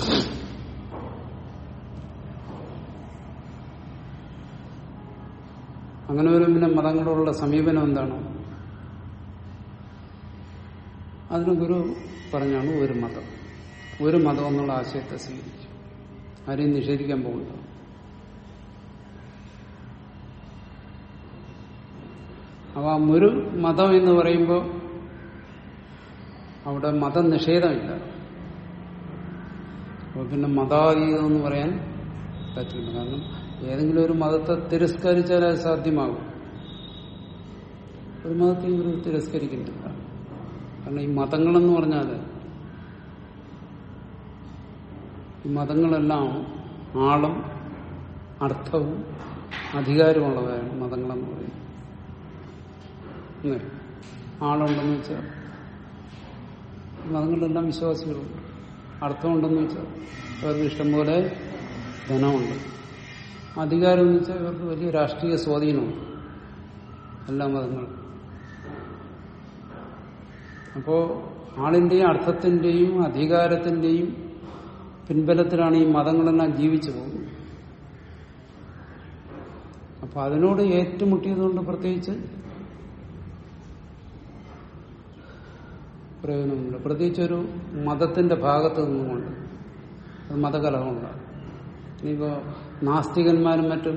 അങ്ങനെ വരും പിന്നെ മതങ്ങളോടുള്ള സമീപനം എന്താണ് അതിന് ഗുരു പറഞ്ഞാണ് ഒരു മതം ഒരു മതം എന്നുള്ള ആശയത്തെ സ്വീകരിക്കും ആരെയും നിഷേധിക്കാൻ പോകുന്നില്ല അപ്പൊ ആ ഒരു മതം എന്ന് പറയുമ്പോൾ അവിടെ മതനിഷേധമില്ല അപ്പൊ പിന്നെ മതാതീതം എന്ന് പറയാൻ പറ്റില്ല കാരണം ഏതെങ്കിലും ഒരു മതത്തെ തിരസ്കരിച്ചാൽ അത് സാധ്യമാകും ഒരു മതത്തെ ഇവർ തിരസ്കരിക്കുന്നില്ല കാരണം ഈ മതങ്ങളെന്ന് പറഞ്ഞാൽ ഈ മതങ്ങളെല്ലാം ആളും അർത്ഥവും അധികാരമുള്ളവയാണ് മതങ്ങളെന്ന് പറയുന്നത് അല്ലേ? ആളുണ്ടെന്ന് വെച്ചാൽ മതങ്ങളിലെല്ലാം വിശ്വാസികളുണ്ട് അർത്ഥമുണ്ടെന്ന് വെച്ചാൽ അവർക്ക് ഇഷ്ടംപോലെ ധനമുണ്ട് അധികാരം എന്ന് വെച്ചാൽ ഇവർക്ക് വലിയ രാഷ്ട്രീയ സ്വാധീനമുണ്ട് എല്ലാ മതങ്ങളും അപ്പോ ആളിന്റെയും അർത്ഥത്തിന്റെയും അധികാരത്തിന്റെയും പിൻബലത്തിലാണ് ഈ മതങ്ങളെല്ലാം ജീവിച്ചു പോകുന്നത് അപ്പൊ അതിനോട് ഏറ്റുമുട്ടിയതുകൊണ്ട് പ്രത്യേകിച്ച് പ്രയോജനമില്ല പ്രത്യേകിച്ച് ഒരു മതത്തിന്റെ ഭാഗത്ത് നിന്നുകൊണ്ട് അത് മതകലഹമുണ്ടാകും ഇനിയിപ്പോ നാസ്തികന്മാരും മറ്റും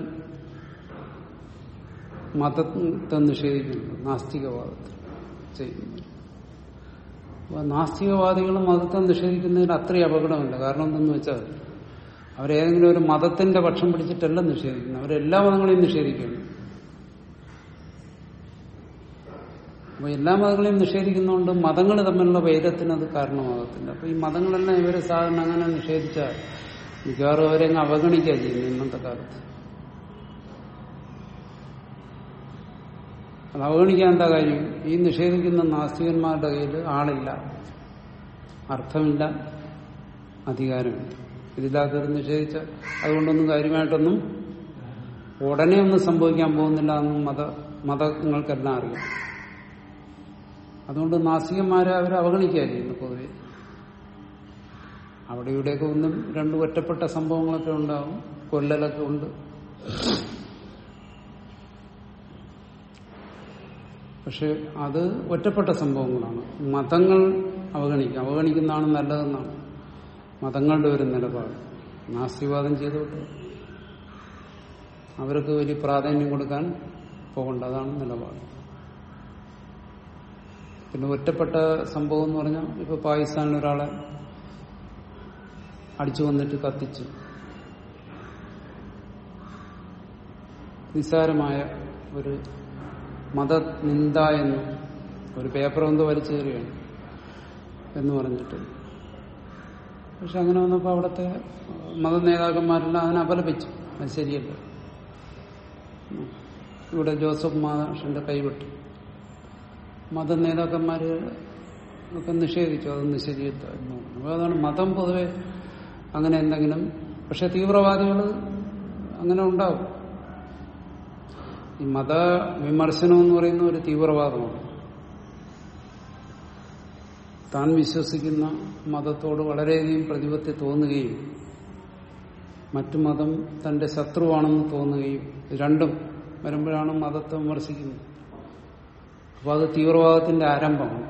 മതത്തെ നിഷേധിക്കുന്നുണ്ട് നാസ്തികവാദത്തെ ചെയ്യുന്നു അപ്പൊ നാസ്തികവാദികളും മതത്തെ നിഷേധിക്കുന്നതിന് അത്രയും അപകടമില്ല കാരണം എന്തെന്ന് വെച്ചാൽ അവരേതെങ്കിലും ഒരു മതത്തിന്റെ പക്ഷം പിടിച്ചിട്ടല്ല നിഷേധിക്കുന്നത് അവരെല്ലാ മതങ്ങളെയും നിഷേധിക്കുന്നു അപ്പൊ എല്ലാ മതങ്ങളെയും നിഷേധിക്കുന്നതുകൊണ്ട് മതങ്ങൾ തമ്മിലുള്ള വൈരത്തിന് അത് കാരണമാകത്തില്ല അപ്പൊ ഈ മതങ്ങളെല്ലാം ഇവരെ സാധാരണ അങ്ങനെ നിഷേധിച്ചാൽ മിക്കവാറും അവരെ അങ്ങ് അവഗണിക്കുക ചെയ്യുന്നു ഇന്നത്തെ കാലത്ത് അത് അവഗണിക്കാൻ എന്താ കാര്യം ഈ നിഷേധിക്കുന്ന നാസ്തികന്മാരുടെ കയ്യിൽ ആളില്ല അർത്ഥമില്ല അധികാരമില്ല ഇതില്ലാത്തവർ നിഷേധിച്ച അതുകൊണ്ടൊന്നും കാര്യമായിട്ടൊന്നും ഉടനെ ഒന്നും സംഭവിക്കാൻ പോകുന്നില്ല എന്നും മത മതങ്ങൾക്കെല്ലാം അറിയാം അതുകൊണ്ട് നാസ്തികന്മാരെ അവർ അവഗണിക്കുക ചെയ്യുന്നു പൊതുവെ അവിടെ ഇവിടെയൊക്കെ ഒന്നും രണ്ടും ഒറ്റപ്പെട്ട സംഭവങ്ങളൊക്കെ ഉണ്ടാവും കൊല്ലലൊക്കെ ഉണ്ട് പക്ഷെ അത് ഒറ്റപ്പെട്ട സംഭവങ്ങളാണ് മതങ്ങൾ അവഗണിക്കുക അവഗണിക്കുന്നതാണ് നല്ലതെന്നാണ് മതങ്ങളുടെ ഒരു നിലപാട് നാസ്തിവാദം ചെയ്തോട്ട് അവർക്ക് വലിയ പ്രാധാന്യം കൊടുക്കാൻ പോകണ്ട അതാണ് നിലപാട് പിന്നെ ഒറ്റപ്പെട്ട സംഭവം എന്ന് പറഞ്ഞാൽ ഇപ്പൊ പാകിസ്ഥാനിൽ ഒരാളെ അടിച്ചു വന്നിട്ട് കത്തിച്ചു നിസ്സാരമായ ഒരു മതനിന്ദ എന്ന് ഒരു പേപ്പർ എന്തോ വലിച്ചു കയറുകയാണ് എന്ന് പറഞ്ഞിട്ട് പക്ഷെ അങ്ങനെ വന്നപ്പോൾ അവിടുത്തെ മത നേതാക്കന്മാരെല്ലാം അതിനെ അപലപിച്ചു അത് ശരിയല്ല ഇവിടെ ജോസഫ് മാഷിന്റെ കൈവിട്ടു മത നേതാക്കന്മാര് ഒക്കെ നിഷേധിച്ചു അതൊന്നും ശരിയല്ല എന്ന് പറഞ്ഞു അപ്പൊ അതാണ് മതം പൊതുവെ അങ്ങനെ എന്തെങ്കിലും പക്ഷെ തീവ്രവാദികൾ അങ്ങനെ ഉണ്ടാവും ഈ മത വിമർശനം എന്ന് പറയുന്ന ഒരു തീവ്രവാദമാണ് താൻ വിശ്വസിക്കുന്ന മതത്തോട് വളരെയധികം പ്രതിപത്തി തോന്നുകയും മറ്റു മതം തന്റെ ശത്രുവാണെന്ന് തോന്നുകയും രണ്ടും വരുമ്പോഴാണ് മതത്തെ വിമർശിക്കുന്നത് അപ്പോൾ അത് തീവ്രവാദത്തിന്റെ ആരംഭമാണ്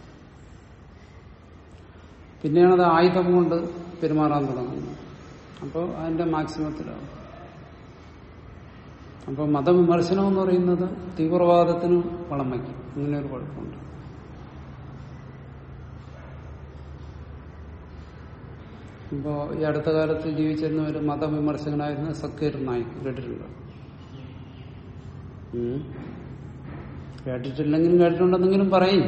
പിന്നെയാണ് അത് ആയുധം കൊണ്ട് പെരുമാറാൻ തുടങ്ങുന്നത് അപ്പോൾ അതിന്റെ മാക്സിമത്തിലാണ് അപ്പോൾ മതവിമർശനം എന്ന് പറയുന്നത് തീവ്രവാദത്തിന് വളം വയ്ക്കും അങ്ങനെ ഒരു കുഴപ്പമുണ്ട് ഇപ്പോ ഈ അടുത്ത കാലത്ത് ജീവിച്ചിരുന്ന ഒരു മതവിമർശകനായിരുന്ന സക്കീർ നായിക് കേട്ടിട്ടുണ്ടോ ഉം. കേട്ടിട്ടില്ലെങ്കിലും കേട്ടിട്ടുണ്ടെന്നെങ്കിലും പറയും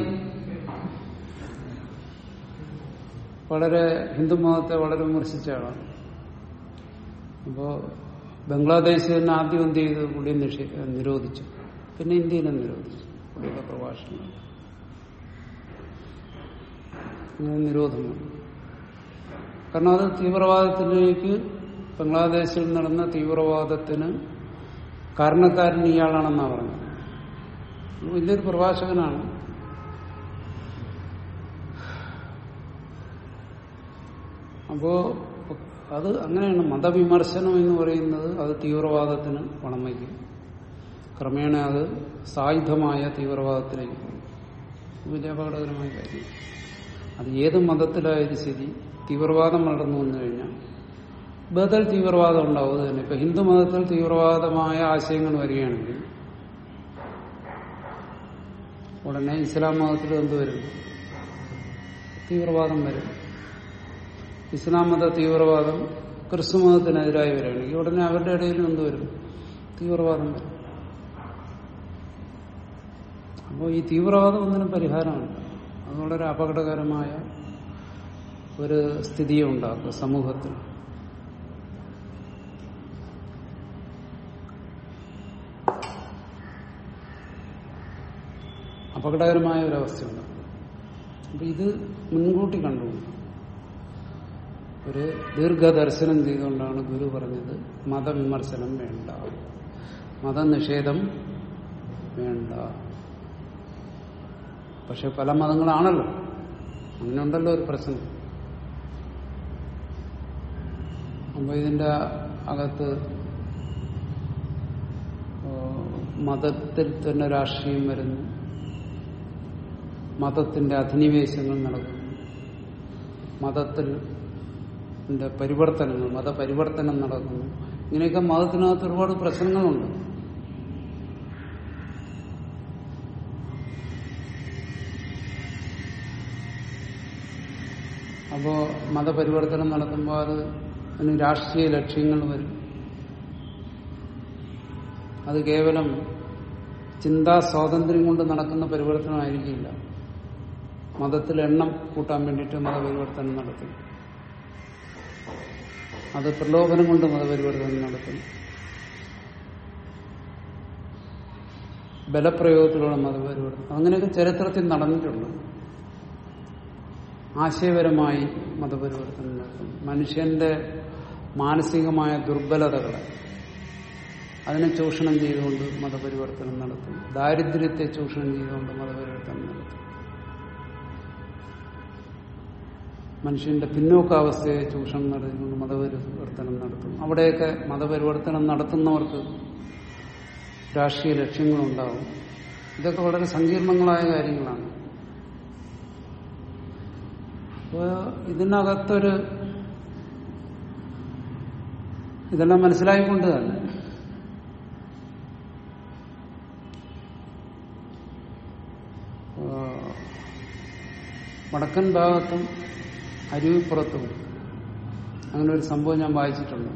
വളരെ ഹിന്ദു മതത്തെ വളരെ വിമർശിച്ച ആളാണ് അപ്പോ ബംഗ്ലാദേശ് തന്നെ ആദ്യം എന്ത് ചെയ്തു പുള്ളിയെ നിഷേ നിരോധിച്ചു പിന്നെ ഇന്ത്യയിലും നിരോധിച്ചു പുള്ളിയുടെ പ്രഭാഷണം അങ്ങനെ നിരോധം വന്നു കാരണം അത് തീവ്രവാദത്തിലേക്ക് ബംഗ്ലാദേശിൽ നടന്ന തീവ്രവാദത്തിന് കാരണക്കാരൻ ഇയാളാണെന്നാണ് പറഞ്ഞത് വലിയൊരു പ്രഭാഷകനാണ് അപ്പോ അത് അങ്ങനെയാണ് മതവിമർശനം എന്ന് പറയുന്നത് അത് തീവ്രവാദത്തിന് പണം വയ്ക്കും ക്രമേണ അത് സായുധമായ തീവ്രവാദത്തിലേക്ക് പോകും വലിയ അപകടകരമായ കാര്യം അത് ഏത് മതത്തിലായാലും ശരി തീവ്രവാദം വളർന്നു വന്നു കഴിഞ്ഞാൽ ബദൽ തീവ്രവാദം ഉണ്ടാവും അത് തന്നെ ഇപ്പൊ ഹിന്ദു മതത്തിൽ തീവ്രവാദമായ ആശയങ്ങൾ വരികയാണെങ്കിൽ ഉടനെ ഇസ്ലാം മതത്തിൽ എന്ത് വരും തീവ്രവാദം വരും ഇസ്ലാം മത തീവ്രവാദം ക്രിസ്തു മതത്തിനെതിരായി വരികയാണെങ്കിൽ ഉടനെ അവരുടെ ഇടയിൽ എന്ത് വരും തീവ്രവാദം വരും അപ്പോൾ ഈ തീവ്രവാദം ഒന്നിനും പരിഹാരമല്ല അത് വളരെ അപകടകരമായ ഒരു സ്ഥിതിയെ ഉണ്ടാക്കും സമൂഹത്തിൽ അപകടകരമായ ഒരവസ്ഥയുണ്ട് അപ്പൊ ഇത് മുൻകൂട്ടി കണ്ടു ഒരു ദീർഘദർശനം ചെയ്തുകൊണ്ടാണ് ഗുരു പറഞ്ഞത് മതവിമർശനം വേണ്ട മതനിഷേധം വേണ്ട പക്ഷെ പല മതങ്ങളാണല്ലോ അങ്ങനെ ഉണ്ടല്ലോ ഒരു പ്രശ്നം അപ്പൊ ഇതിന്റെ അകത്ത് മതത്തിൽ തന്നെ രാഷ്ട്രീയം വരുന്നു മതത്തിന്റെ അധിനിവേശങ്ങൾ നടക്കുന്നു മതത്തിൽ പരിവർത്തനങ്ങൾ മതപരിവർത്തനം നടക്കുന്നു ഇങ്ങനെയൊക്കെ മതത്തിനകത്ത് ഒരുപാട് പ്രശ്നങ്ങളുണ്ട് അപ്പോ മതപരിവർത്തനം നടത്തുമ്പോൾ അത് അതിന് രാഷ്ട്രീയ ലക്ഷ്യങ്ങൾ വരും അത് കേവലം ചിന്താ സ്വാതന്ത്ര്യം കൊണ്ട് നടക്കുന്ന പരിവർത്തനമായിരിക്കില്ല മതത്തിൽ എണ്ണം കൂട്ടാൻ വേണ്ടിയിട്ട് മതപരിവർത്തനം നടത്തും അത് പ്രലോഭനം കൊണ്ട് മതപരിവർത്തനം നടത്തും ബലപ്രയോഗത്തിലുള്ള മതപരിവർത്തനം അങ്ങനെയൊക്കെ ചരിത്രത്തിൽ നടന്നിട്ടുണ്ട് ആശയപരമായി മതപരിവർത്തനം നടത്തും മനുഷ്യന്റെ മാനസികമായ ദുർബലതകളെ അതിനെ ചൂഷണം ചെയ്തുകൊണ്ട് മതപരിവർത്തനം നടത്തും ദാരിദ്ര്യത്തെ ചൂഷണം ചെയ്തുകൊണ്ട് മതപരിവർത്തനം നടത്തും മനുഷ്യന്റെ പിന്നോക്കാവസ്ഥയെ ചൂഷണം നടത്തിക്കൊണ്ട് മതപരിവർത്തനം നടത്തും അവിടെയൊക്കെ മതപരിവർത്തനം നടത്തുന്നവർക്ക് രാഷ്ട്രീയ ലക്ഷ്യങ്ങളുണ്ടാവും ഇതൊക്കെ വളരെ സങ്കീർണങ്ങളായ കാര്യങ്ങളാണ് അപ്പോൾ ഇതിനകത്തൊരു ഇതെല്ലാം മനസ്സിലായിക്കൊണ്ട് തന്നെ വടക്കൻ ഭാഗത്തും അരുവിപ്പുറത്തും അങ്ങനെ ഒരു സംഭവം ഞാൻ വായിച്ചിട്ടുണ്ട്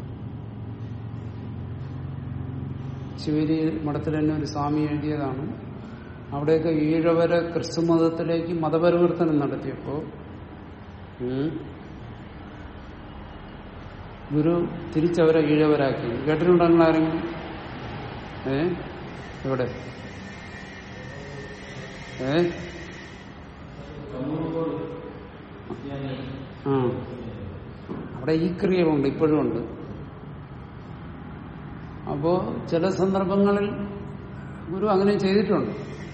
ശിവരി മഠത്തിൽ തന്നെ ഒരു സ്വാമി എഴുതിയതാണ് അവിടെയൊക്കെ ഈഴവരെ ക്രിസ്തുമതത്തിലേക്ക് മതപരിവർത്തനം നടത്തിയപ്പോ ഗുരു തിരിച്ചവരെ ഈഴവരാക്കി കേട്ടിട്ടുണ്ടോ ആരെങ്കിലും ഏ എവിടെ ഏ ആ അവിടെ ഈ ക്രിയകളുണ്ട് ഇപ്പോഴും ഉണ്ട് അപ്പോ ചില സന്ദർഭങ്ങളിൽ ഗുരു അങ്ങനെ ചെയ്തിട്ടുണ്ട്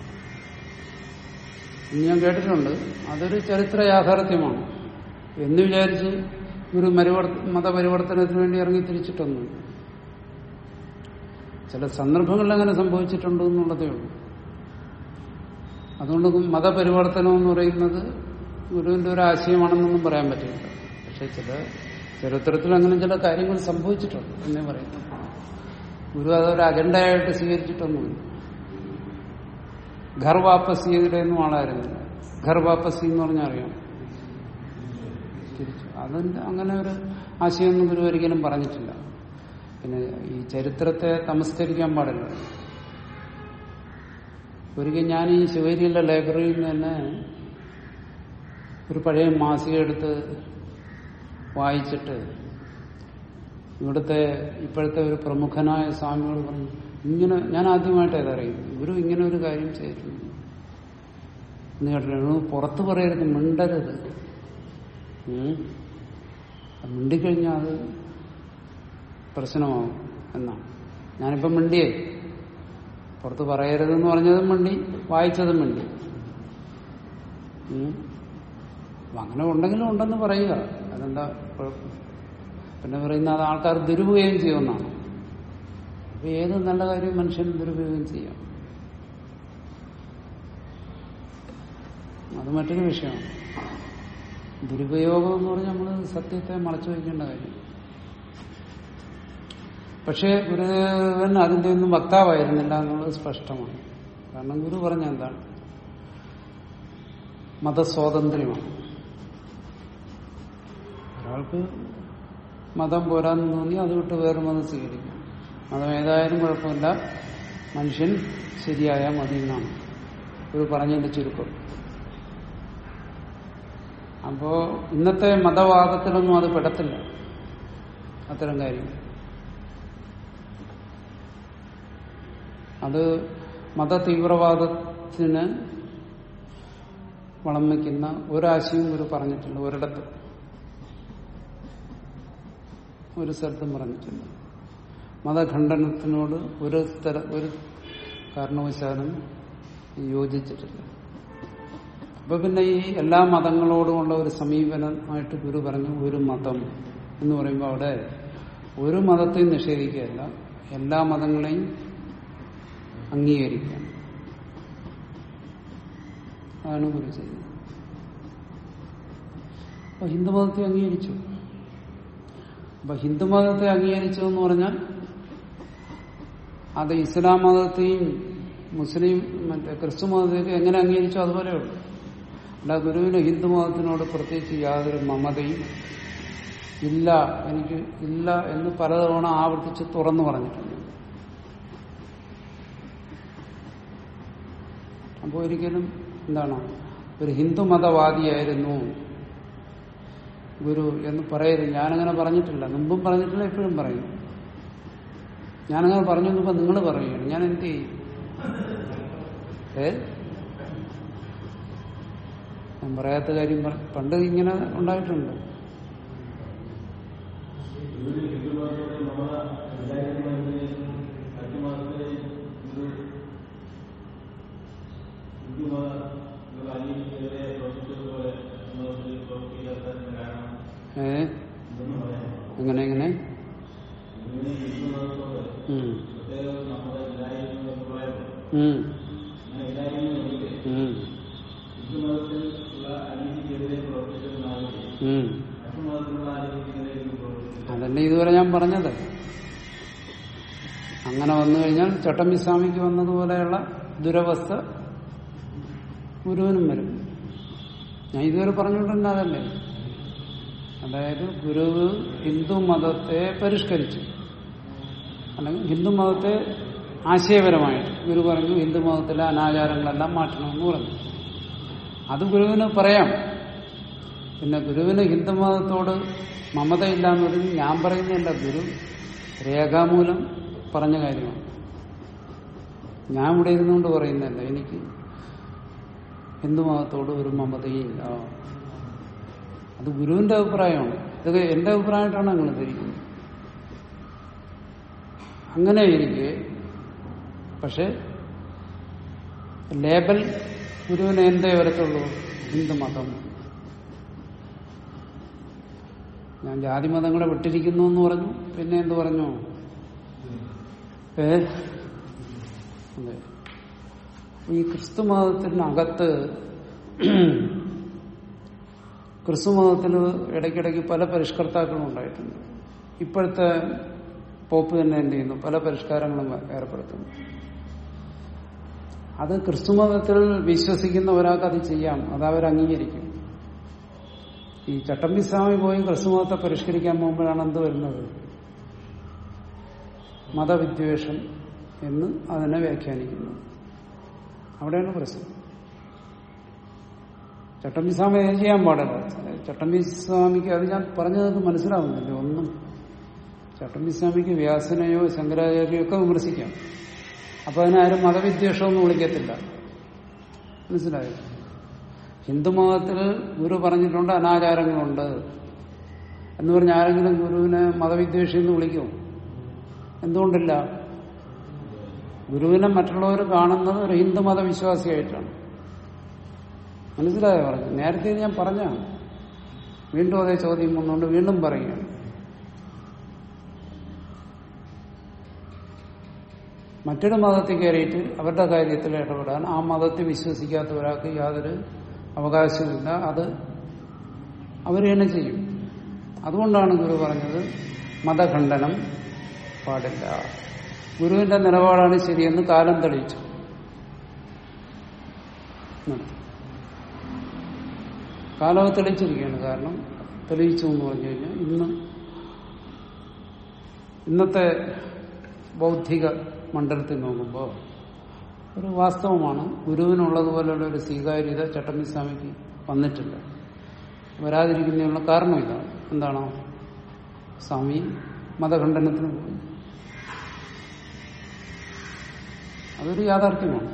ഞാൻ കേട്ടിട്ടുണ്ട് അതൊരു ചരിത്ര യാഥാർത്ഥ്യമാണ് എന്ന് വിചാരിച്ച് ഗുരു മതപരിവർത്തനത്തിന് വേണ്ടി ഇറങ്ങി തിരിച്ചിട്ടൊന്നും ചില സന്ദർഭങ്ങളിൽ അങ്ങനെ സംഭവിച്ചിട്ടുണ്ട് എന്നുള്ളതേ ഉള്ളൂ അതുകൊണ്ട് മതപരിവർത്തനം എന്ന് പറയുന്നത് ഗുരുവിന്റെ ഒരു ആശയമാണെന്നൊന്നും പറയാൻ പറ്റില്ല പക്ഷെ ചില ചരിത്രത്തിൽ അങ്ങനെ ചില കാര്യങ്ങൾ സംഭവിച്ചിട്ടുണ്ട് എന്നേ പറയുന്നു ഗുരു അതൊരു അജണ്ടയായിട്ട് സ്വീകരിച്ചിട്ടൊന്നുമില്ല ഘർ വാപ്പസ് ചെയ്തിട്ടൊന്നും ആളായിരുന്നില്ല ഘർ വാപ്പസി എന്ന് പറഞ്ഞാൽ അറിയാം തിരിച്ചു അതിന്റെ അങ്ങനെ ഒരു ആശയമൊന്നും ഗുരു ഒരിക്കലും പറഞ്ഞിട്ടില്ല പിന്നെ ഈ ചരിത്രത്തെ തമസ്കരിക്കാൻ പാടില്ല ഒരിക്കൽ ഞാൻ ഈ ശിവരിയിലെ ലൈബ്രറിയിൽ നിന്ന് തന്നെ ഒരു പഴയ മാസിക എടുത്ത് വായിച്ചിട്ട് ഇവിടുത്തെ ഇപ്പോഴത്തെ ഒരു പ്രമുഖനായ സ്വാമികൾ പറഞ്ഞു ഇങ്ങനെ ഞാൻ ആദ്യമായിട്ട് അതറിയും ഗുരു ഇങ്ങനെ ഒരു കാര്യം ചെയ്തിട്ടുണ്ട് എന്ന് കേട്ടിട്ടുണ്ട് പുറത്ത് പറയരുത് മിണ്ടരുത് മിണ്ടിക്കഴിഞ്ഞാൽ അത് പ്രശ്നമാവും എന്നാണ് ഞാനിപ്പം മിണ്ടിയേ പുറത്ത് പറയരുതെന്ന് പറഞ്ഞതും മിണ്ടി വായിച്ചതും മിണ്ടി അങ്ങനെ ഉണ്ടെങ്കിലും ഉണ്ടെന്ന് പറയുക അതെന്താ കുഴപ്പം പിന്നെ പറയുന്ന അത് ആൾക്കാർ ദുരുപയോഗം ചെയ്യുമെന്നാണ് അപ്പൊ ഏത് നല്ല കാര്യം മനുഷ്യൻ ദുരുപയോഗം ചെയ്യാം അത് മറ്റൊരു വിഷയമാണ് ദുരുപയോഗം എന്ന് പറഞ്ഞാൽ നമ്മൾ സത്യത്തെ മറച്ചു വയ്ക്കേണ്ട കാര്യം പക്ഷേ ഗുരുദേവൻ അതിന്റെ ഒന്നും വക്താവായിരുന്നില്ല എന്നുള്ളത് സ്പഷ്ടമാണ് കാരണം ഗുരു പറഞ്ഞ എന്താണ് മതസ്വാതന്ത്ര്യമാണ് ഒരാൾക്ക് മതം പോരാന്ന് തോന്നി അത് വിട്ട് വേറെ മതം സ്വീകരിക്കാം മതം ഏതായാലും കുഴപ്പമില്ല മനുഷ്യൻ ശരിയായാൽ മതി എന്നാണ് ഒരു പറഞ്ഞതിന്റെ ചുരുക്കം അപ്പോ ഇന്നത്തെ മതവാദത്തിലൊന്നും അത് പെടത്തില്ല അത്തരം കാര്യം അത് മത തീവ്രവാദത്തിന് വളം വയ്ക്കുന്ന ഒരാശയവും ഒരു പറഞ്ഞിട്ടില്ല ഒരിടത്ത് ഒരു സ്ഥലത്തും പറഞ്ഞിട്ടില്ല മതഖണ്ഡനത്തിനോട് ഒരു സ്ഥല ഒരു കാരണവശാലും യോജിച്ചിട്ടില്ല അപ്പൊ പിന്നെ ഈ എല്ലാ മതങ്ങളോടുമുള്ള ഒരു സമീപനമായിട്ട് ഗുരു പറഞ്ഞു ഒരു മതം എന്ന് പറയുമ്പോൾ അവിടെ ഒരു മതത്തെയും നിഷേധിക്കുകയല്ല എല്ലാ മതങ്ങളെയും അംഗീകരിക്കാം അതാണ് ഗുരു ചെയ്തത് അപ്പൊ ഹിന്ദുമതത്തെ അംഗീകരിച്ചു അപ്പൊ ഹിന്ദുമതത്തെ അംഗീകരിച്ചു എന്ന് പറഞ്ഞാൽ അത് ഇസ്ലാം മതത്തെയും മുസ്ലിം മറ്റേ ക്രിസ്തു മതത്തെയൊക്കെ എങ്ങനെ അംഗീകരിച്ചു അതുപോലെ ഉള്ളു അല്ല ഗുരുവിന് ഹിന്ദു മതത്തിനോട് പ്രത്യേകിച്ച് യാതൊരു മമതയും ഇല്ല എനിക്ക് ഇല്ല എന്ന് പലതവണ ആവർത്തിച്ച് തുറന്നു പറഞ്ഞിട്ടുണ്ട് അപ്പോൾ ഒരിക്കലും എന്താണ് ഒരു ഹിന്ദു മതവാദിയായിരുന്നു ഗുരു എന്ന് പറയരുത് ഞാനങ്ങനെ പറഞ്ഞിട്ടില്ല മുമ്പും പറഞ്ഞിട്ടില്ല ഇപ്പോഴും പറയുന്നു ഞാനങ്ങനെ പറഞ്ഞു ഇപ്പൊ നിങ്ങൾ പറയുകയാണ് ഞാൻ എന്ത് ചെയ്യും ഏ ഞാൻ പറയാത്ത കാര്യം പറ- പണ്ട് ഇങ്ങനെ ഉണ്ടായിട്ടുണ്ട് ഏ എങ്ങനെ എങ്ങനെ ഉം. ഉം. ഉം. ഉം. അതല്ലേ ഇതുവരെ ഞാൻ പറഞ്ഞത് അങ്ങനെ വന്നു കഴിഞ്ഞാൽ ചട്ടമ്പി സ്വാമിക്ക് വന്നതുപോലെയുള്ള ദുരവസ്ഥ ഗുരുവിനും വരും ഞാൻ ഇതുവരെ പറഞ്ഞുകൊണ്ടിരുന്ന അതല്ലേ അതായത് ഗുരുവ് ഹിന്ദു മതത്തെ പരിഷ്കരിച്ചു അല്ലെങ്കിൽ ഹിന്ദു മതത്തെ ആശയപരമായിട്ട് ഗുരു പറഞ്ഞു ഹിന്ദു മതത്തിലെ അനാചാരങ്ങളെല്ലാം മാറ്റണമെന്ന് പറഞ്ഞു അത് ഗുരുവിന് പറയാം പിന്നെ ഗുരുവിന് ഹിന്ദു മതത്തോട് മമതയില്ല എന്ന് പറഞ്ഞ് ഞാൻ പറയുന്നില്ല ഗുരു രേഖാമൂലം പറഞ്ഞ കാര്യമാണ് ഞാൻ ഇവിടെ ഇരുന്നുകൊണ്ട് പറയുന്നതല്ല എനിക്ക് ഹിന്ദു മതത്തോട് ഒരു മമതയില്ല അത് ഗുരുവിന്റെ അഭിപ്രായമാണ് ഇതൊക്കെ എന്റെ അഭിപ്രായമായിട്ടാണ് നിങ്ങൾ ധരിക്കുന്നത് അങ്ങനെ ഇരിക്കെ പക്ഷെ ലേബൽ ഗുരുവിനെ എന്തേ വരത്തുള്ളൂ ഹിന്ദു മതം ഞാൻ ജാതി മതങ്ങളെ വിട്ടിരിക്കുന്നു എന്ന് പറഞ്ഞു പിന്നെ എന്ത് പറഞ്ഞു ഏ അതെ ഈ ക്രിസ്തു മതത്തിനകത്ത് ക്രിസ്തു മതത്തിൽ ഇടയ്ക്കിടയ്ക്ക് പല പരിഷ്കർത്താക്കളും ഉണ്ടായിട്ടുണ്ട് ഇപ്പോഴത്തെ പോപ്പ് തന്നെ എന്ത് ചെയ്യുന്നു പല പരിഷ്കാരങ്ങളും ഏർപ്പെടുത്തുന്നു അത് ക്രിസ്തു മതത്തിൽ വിശ്വസിക്കുന്ന ഒരാൾക്ക് അത് ചെയ്യാം അത് അവർ അംഗീകരിക്കും ഈ ചട്ടമ്പി സ്വാമി പോയി ക്രിസ്തു മതത്തെ പരിഷ്കരിക്കാൻ പോകുമ്പോഴാണ് എന്ത് വരുന്നത് മതവിദ്വേഷം എന്ന് അതിനെ വ്യാഖ്യാനിക്കുന്നത് അവിടെയാണ് പ്രശ്നം ചട്ടമ്പി സ്വാമി അത് ചെയ്യാൻ പാടില്ല ചട്ടമ്പി സ്വാമിക്ക് അത് ഞാൻ പറഞ്ഞത് മനസ്സിലാവുന്നില്ല ഒന്നും ചട്ടമ്പി സ്വാമിക്ക് വ്യാസനെയോ ശങ്കരാചാര്യയോ ഒക്കെ വിമർശിക്കാം അപ്പൊ അതിനാരും മതവിദ്വേഷമൊന്നും വിളിക്കത്തില്ല മനസ്സിലായോ ഹിന്ദുമതത്തിൽ ഗുരു പറഞ്ഞിട്ടുണ്ട് അനാചാരങ്ങളുണ്ട് എന്ന് പറഞ്ഞ ആരെങ്കിലും ഗുരുവിനെ മതവിദ്വേഷി എന്ന് വിളിക്കുമോ എന്തുകൊണ്ടില്ല ഗുരുവിനെ മറ്റുള്ളവർ കാണുന്നത് ഒരു ഹിന്ദുമത വിശ്വാസിയായിട്ടാണ് മനസ്സിലായോ പറഞ്ഞു നേരത്തെ ഇത് ഞാൻ പറഞ്ഞാണ് വീണ്ടും അതേ ചോദ്യം വന്നുകൊണ്ട് വീണ്ടും പറയുകയാണ് മറ്റൊരു മതത്തിൽ കയറിയിട്ട് അവരുടെ കാര്യത്തിൽ ഇടപെടാൻ ആ മതത്തിൽ വിശ്വസിക്കാത്ത ഒരാൾക്ക് യാതൊരു അവകാശവുമില്ല അത് അവർ തന്നെ ചെയ്യും അതുകൊണ്ടാണ് ഗുരു പറഞ്ഞത് മതഖണ്ഡനം പാടില്ല ഗുരുവിന്റെ നിലപാടാണ് ശരിയെന്ന് കാലം തെളിയിച്ചു കാലം തെളിയിച്ചിരിക്കുകയാണ് കാരണം തെളിയിച്ചു എന്ന് പറഞ്ഞു കഴിഞ്ഞാൽ ഇന്ന് ഇന്നത്തെ ബൗദ്ധിക മണ്ഡലത്തിൽ നോക്കുമ്പോൾ ഒരു വാസ്തവമാണ് ഗുരുവിനുള്ളതുപോലെയുള്ള ഒരു സ്വീകാര്യത ചട്ടമ്പി സ്വാമിക്ക് വന്നിട്ടില്ല വരാതിരിക്കുന്നതിനുള്ള കാരണം ഇതാണ് എന്താണോ സ്വാമി മതഖണ്ഡനത്തിന് പോയി അതൊരു യാഥാർത്ഥ്യമാണ്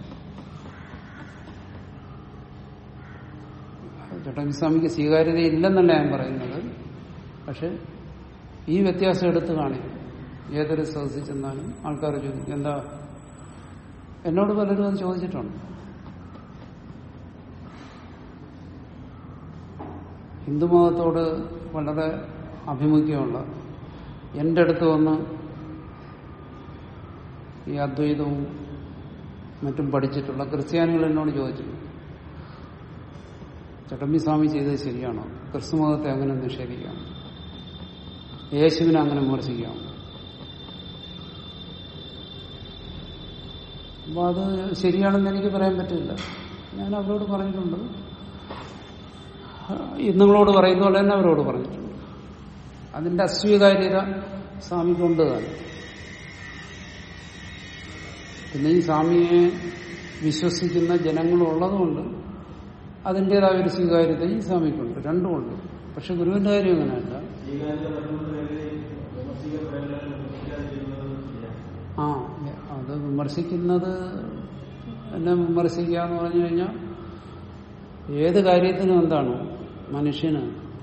ചട്ടമ്പി സ്വാമിക്ക് സ്വീകാര്യത ഇല്ലെന്നല്ല ഞാൻ പറയുന്നത് പക്ഷെ ഈ വ്യത്യാസം എടുത്തു കാണിക്കും ഏതൊരു സദസ്സിൽ ചെന്നാലും ആൾക്കാർ ചോദിക്കും എന്താ എന്നോട് പലരും അത് ചോദിച്ചിട്ടുണ്ട് ഹിന്ദുമതത്തോട് വളരെ അഭിമുഖ്യമുള്ള എൻ്റെ അടുത്ത് വന്ന് ഈ അദ്വൈതവും മറ്റും പഠിച്ചിട്ടുള്ള ക്രിസ്ത്യാനികൾ എന്നോട് ചോദിച്ചിട്ടുണ്ട് ചട്ടമ്പി സ്വാമി ചെയ്തത് ശരിയാണോ ക്രിസ്തുമതത്തെ അങ്ങനെ നിഷേധിക്കാം യേശുവിനെ അങ്ങനെ വിമർശിക്കാം അപ്പൊ അത് ശരിയാണെന്ന് എനിക്ക് പറയാൻ പറ്റില്ല ഞാൻ അവരോട് പറഞ്ഞിട്ടുണ്ട് നിങ്ങളോട് പറയുന്ന പോലെ തന്നെ അവരോട് പറഞ്ഞിട്ടുണ്ട് അതിന്റെ അസ്വീകാര്യത സ്വാമിക്കുണ്ട് തന്നെ പിന്നെ ഈ സ്വാമിയെ വിശ്വസിക്കുന്ന ജനങ്ങളുള്ളതുകൊണ്ട് അതിൻ്റെതായ ഒരു സ്വീകാര്യത ഈ സ്വാമിക്കുണ്ട് രണ്ടുമുണ്ട് പക്ഷെ ഗുരുവിന്റെ കാര്യം അങ്ങനെയല്ല ആ അത് വിമർശിക്കുന്നത് എന്നെ വിമർശിക്കുക എന്ന് പറഞ്ഞു കഴിഞ്ഞാൽ ഏത് കാര്യത്തിനും എന്താണ് മനുഷ്യന്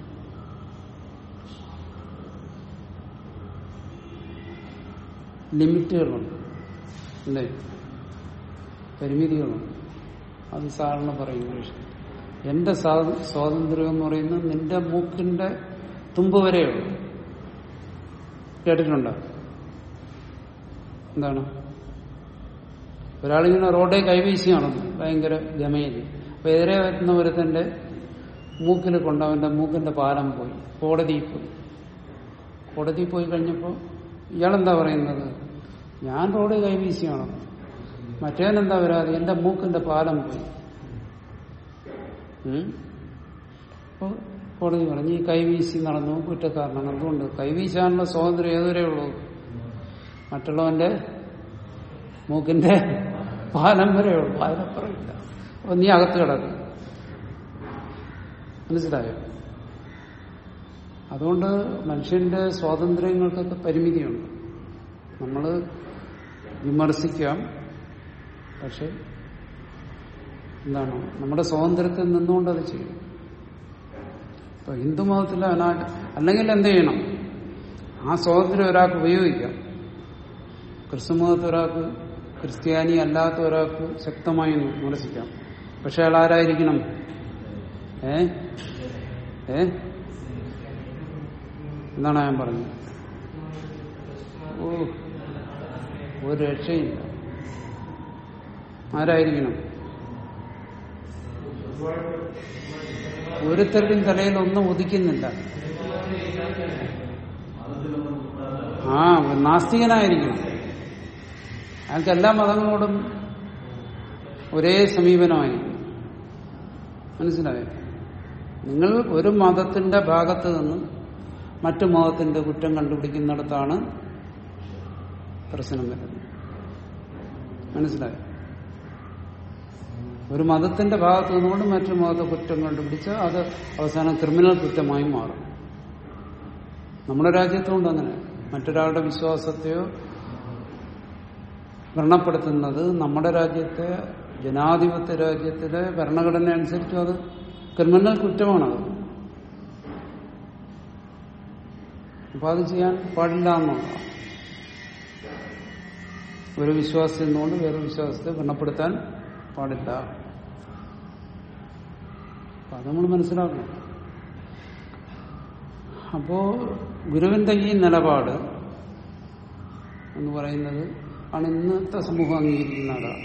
ലിമിറ്റുകളുണ്ട് അല്ലേ പരിമിതികളുണ്ട് അത് സാധാരണ പറയും ഇംഗ്ലീഷിൽ എന്റെ സ്വാ- സ്വാതന്ത്ര്യം എന്ന് പറയുന്നത് നിന്റെ മൂക്കിന്റെ തുമ്പ് വരെയുള്ളൂ കേട്ടിട്ടുണ്ടോ എന്താണ് ഒരാളിങ്ങനെ റോഡേ കൈവീശി നടന്നു ഭയങ്കര ഗമയിൽ അപ്പൊ എതിരെ വരുന്ന ഒരുത്തന്റെ മൂക്കിൽ കൊണ്ട് അവന്റെ മൂക്കിന്റെ പാലം പോയി കോടതിയിൽ പോയി കോടതിയിൽ പോയി കഴിഞ്ഞപ്പോൾ ഇയാളെന്താ പറയുന്നത് ഞാൻ റോഡ് കൈവീശി നടന്നു മറ്റേനെന്താ വരാതെ എന്റെ മൂക്കിന്റെ പാലം പോയി ഉം? അപ്പൊ കോടതി പറഞ്ഞു ഈ കൈവീശി നടന്നു കുറ്റക്കാരനാണ് അതുകൊണ്ട് കൈവീശാനുള്ള സ്വാതന്ത്ര്യം ഏതുവരെ ഉള്ളൂ മറ്റുള്ളവന്റെ മൂക്കിന്റെ പാലം വരെ ഉള്ളൂ അതിനപ്പുറമില്ല അപ്പൊ നീ അകത്ത് കിടക്കും മനസ്സിലായോ അതുകൊണ്ട് മനുഷ്യന്റെ സ്വാതന്ത്ര്യങ്ങൾക്കൊക്കെ പരിമിതിയുണ്ട് നമ്മൾ വിമർശിക്കാം പക്ഷെ എന്താണ് നമ്മുടെ സ്വാതന്ത്ര്യത്തിൽ നിന്നുകൊണ്ട് അത് ചെയ്യും ഇപ്പൊ ഹിന്ദുമതത്തിലെ അനാ അല്ലെങ്കിൽ എന്ത് ചെയ്യണം ആ സ്വാതന്ത്ര്യം ഒരാൾക്ക് ഉപയോഗിക്കാം ക്രിസ്തുമതത്തിൽ ഒരാൾക്ക് ക്രിസ്ത്യാനി അല്ലാത്ത ഒരാൾക്ക് ശക്തമായി വിമർശിക്കാം പക്ഷെ അയാൾ ആരായിരിക്കണം ഏ ഏ എന്നാണ് ഞാൻ പറഞ്ഞത് ഓ ഒരു രക്ഷയില്ല ആരായിരിക്കണം ഒരുത്തരുടെയും തലയിൽ ഒന്നും ഉദിക്കുന്നില്ല ആ നാസ്തികനായിരിക്കണം അയാൾക്ക് എല്ലാ മതങ്ങളോടും ഒരേ സമീപനമായിരിക്കും മനസ്സിലായോ നിങ്ങൾ ഒരു മതത്തിന്റെ ഭാഗത്ത് നിന്ന് മറ്റു മതത്തിന്റെ കുറ്റം കണ്ടുപിടിക്കുന്നിടത്താണ് പ്രശ്നം വരുന്നത് മനസ്സിലായോ ഒരു മതത്തിന്റെ ഭാഗത്ത് നിന്നുകൊണ്ട് മറ്റൊരു മതത്തെ കുറ്റം കണ്ടുപിടിച്ച് അത് അവസാനം ക്രിമിനൽ കുറ്റമായി മാറും നമ്മുടെ രാജ്യത്തുകൊണ്ട് അങ്ങനെ മറ്റൊരാളുടെ വിശ്വാസത്തെയോ വ്രണപ്പെടുത്തുന്നത് നമ്മുടെ രാജ്യത്തെ ജനാധിപത്യ രാജ്യത്തിലെ ഭരണഘടന അനുസരിച്ചും അത് ക്രിമിനൽ കുറ്റമാണത് അപ്പൊ അത് ചെയ്യാൻ പാടില്ല എന്നുള്ളതാണ് ഒരു വിശ്വാസത്തിൽ നിന്നുകൊണ്ട് വേറൊരു വിശ്വാസത്തെ വ്രണപ്പെടുത്താൻ പാടില്ല അപ്പൊ അത് നമ്മൾ മനസ്സിലാക്കണം അപ്പോ ഗുരുവിന്റെ ഈ നിലപാട് എന്ന് പറയുന്നത് ആണ് ഇന്നത്തെ സമൂഹം അംഗീകരിക്കുന്ന അതാണ്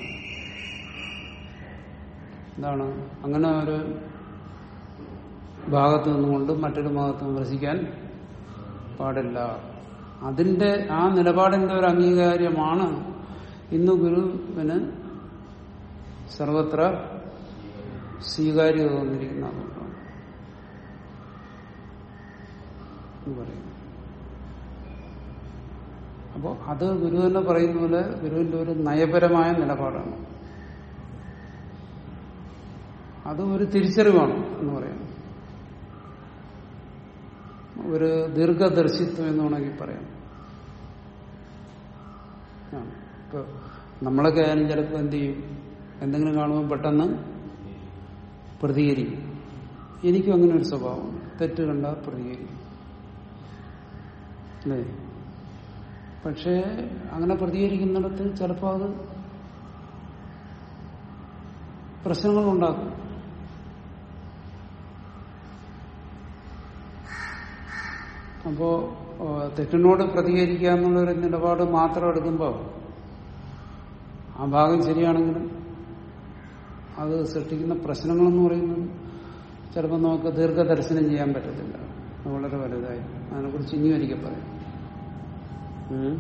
എന്താണ് അങ്ങനെ ഒരു ഭാഗത്ത് നിന്നുകൊണ്ട് മറ്റൊരു ഭാഗത്ത് വിമർശിക്കാൻ പാടില്ല അതിന്റെ ആ നിലപാടിന്റെ ഒരു അംഗീകാര്യമാണ് ഇന്ന് ഗുരുവിന് സർവത്ര സ്വീകാര്യത തോന്നിയിരിക്കുന്ന അതുകൊണ്ടാണ് എന്ന് പറയുന്നു അപ്പോൾ അത് ഗുരു തന്നെ പറയുന്ന പോലെ ഗുരുവിന്റെ ഒരു നയപരമായ നിലപാടാണ് അത് ഒരു തിരിച്ചറിവാണ് എന്ന് പറയാം ഒരു ദീർഘദർശിത്വം എന്ന് വേണമെങ്കിൽ പറയാം ആ, ഇപ്പൊ നമ്മളൊക്കെ ആയാലും ചിലപ്പോൾ എന്ത് ചെയ്യും എന്തെങ്കിലും കാണുമ്പോൾ പെട്ടെന്ന് പ്രതികരിക്കും എനിക്കും അങ്ങനെ ഒരു സ്വഭാവമാണ് തെറ്റ് കണ്ടാൽ പ്രതികരിക്കും അല്ലേ പക്ഷേ അങ്ങനെ പ്രതികരിക്കുന്നിടത്ത് ചിലപ്പോൾ അത് പ്രശ്നങ്ങളുണ്ടാക്കും അപ്പോ ആ, തെറ്റിനോട് പ്രതികരിക്കുക എന്നുള്ളൊരു നിലപാട് മാത്രം എടുക്കുമ്പോൾ ആ ഭാഗം ശരിയാണെങ്കിലും അത് സൃഷ്ടിക്കുന്ന പ്രശ്നങ്ങളെന്ന് പറയുന്നത് ചിലപ്പോൾ നമുക്ക് ദീർഘദർശനം ചെയ്യാൻ പറ്റത്തില്ല അത് വളരെ വലുതായി അതിനെക്കുറിച്ച് ഇനി ഒരിക്കൽ പറയാം ഉം.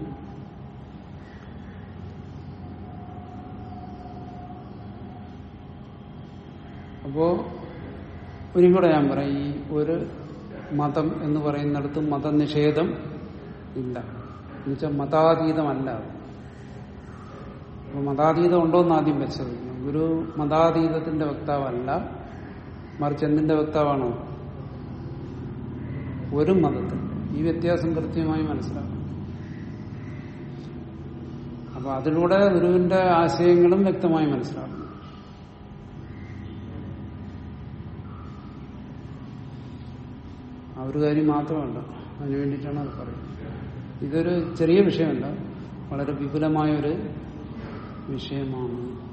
അപ്പോ ഒരിക്കൂടെ ഞാൻ പറയാം ഈ ഒരു മതം എന്ന് പറയുന്നിടത്ത് മതനിഷേധം ഇല്ല എന്നുവെച്ചാൽ മതാതീതമല്ല അത്. അപ്പൊ മതാതീതം ഉണ്ടോന്ന് ആദ്യം പരിശോധിക്കണം ഗുരു മതാതീതത്തിന്റെ വക്താവല്ല മറിച്ച് എന്തിന്റെ വക്താവാണോ ഒരു മതത്തിൽ ഈ വ്യത്യാസം കൃത്യമായി മനസ്സിലാക്കണം അപ്പൊ അതിലൂടെ ഗുരുവിന്റെ ആശയങ്ങളും വ്യക്തമായി മനസ്സിലാക്കണം ആ ഒരു കാര്യം മാത്രമല്ല അതിനു വേണ്ടിയിട്ടാണ് അത് പറയുന്നത് ഇതൊരു ചെറിയ വിഷയമല്ല വളരെ വിപുലമായ ഒരു വിഷയമാണ്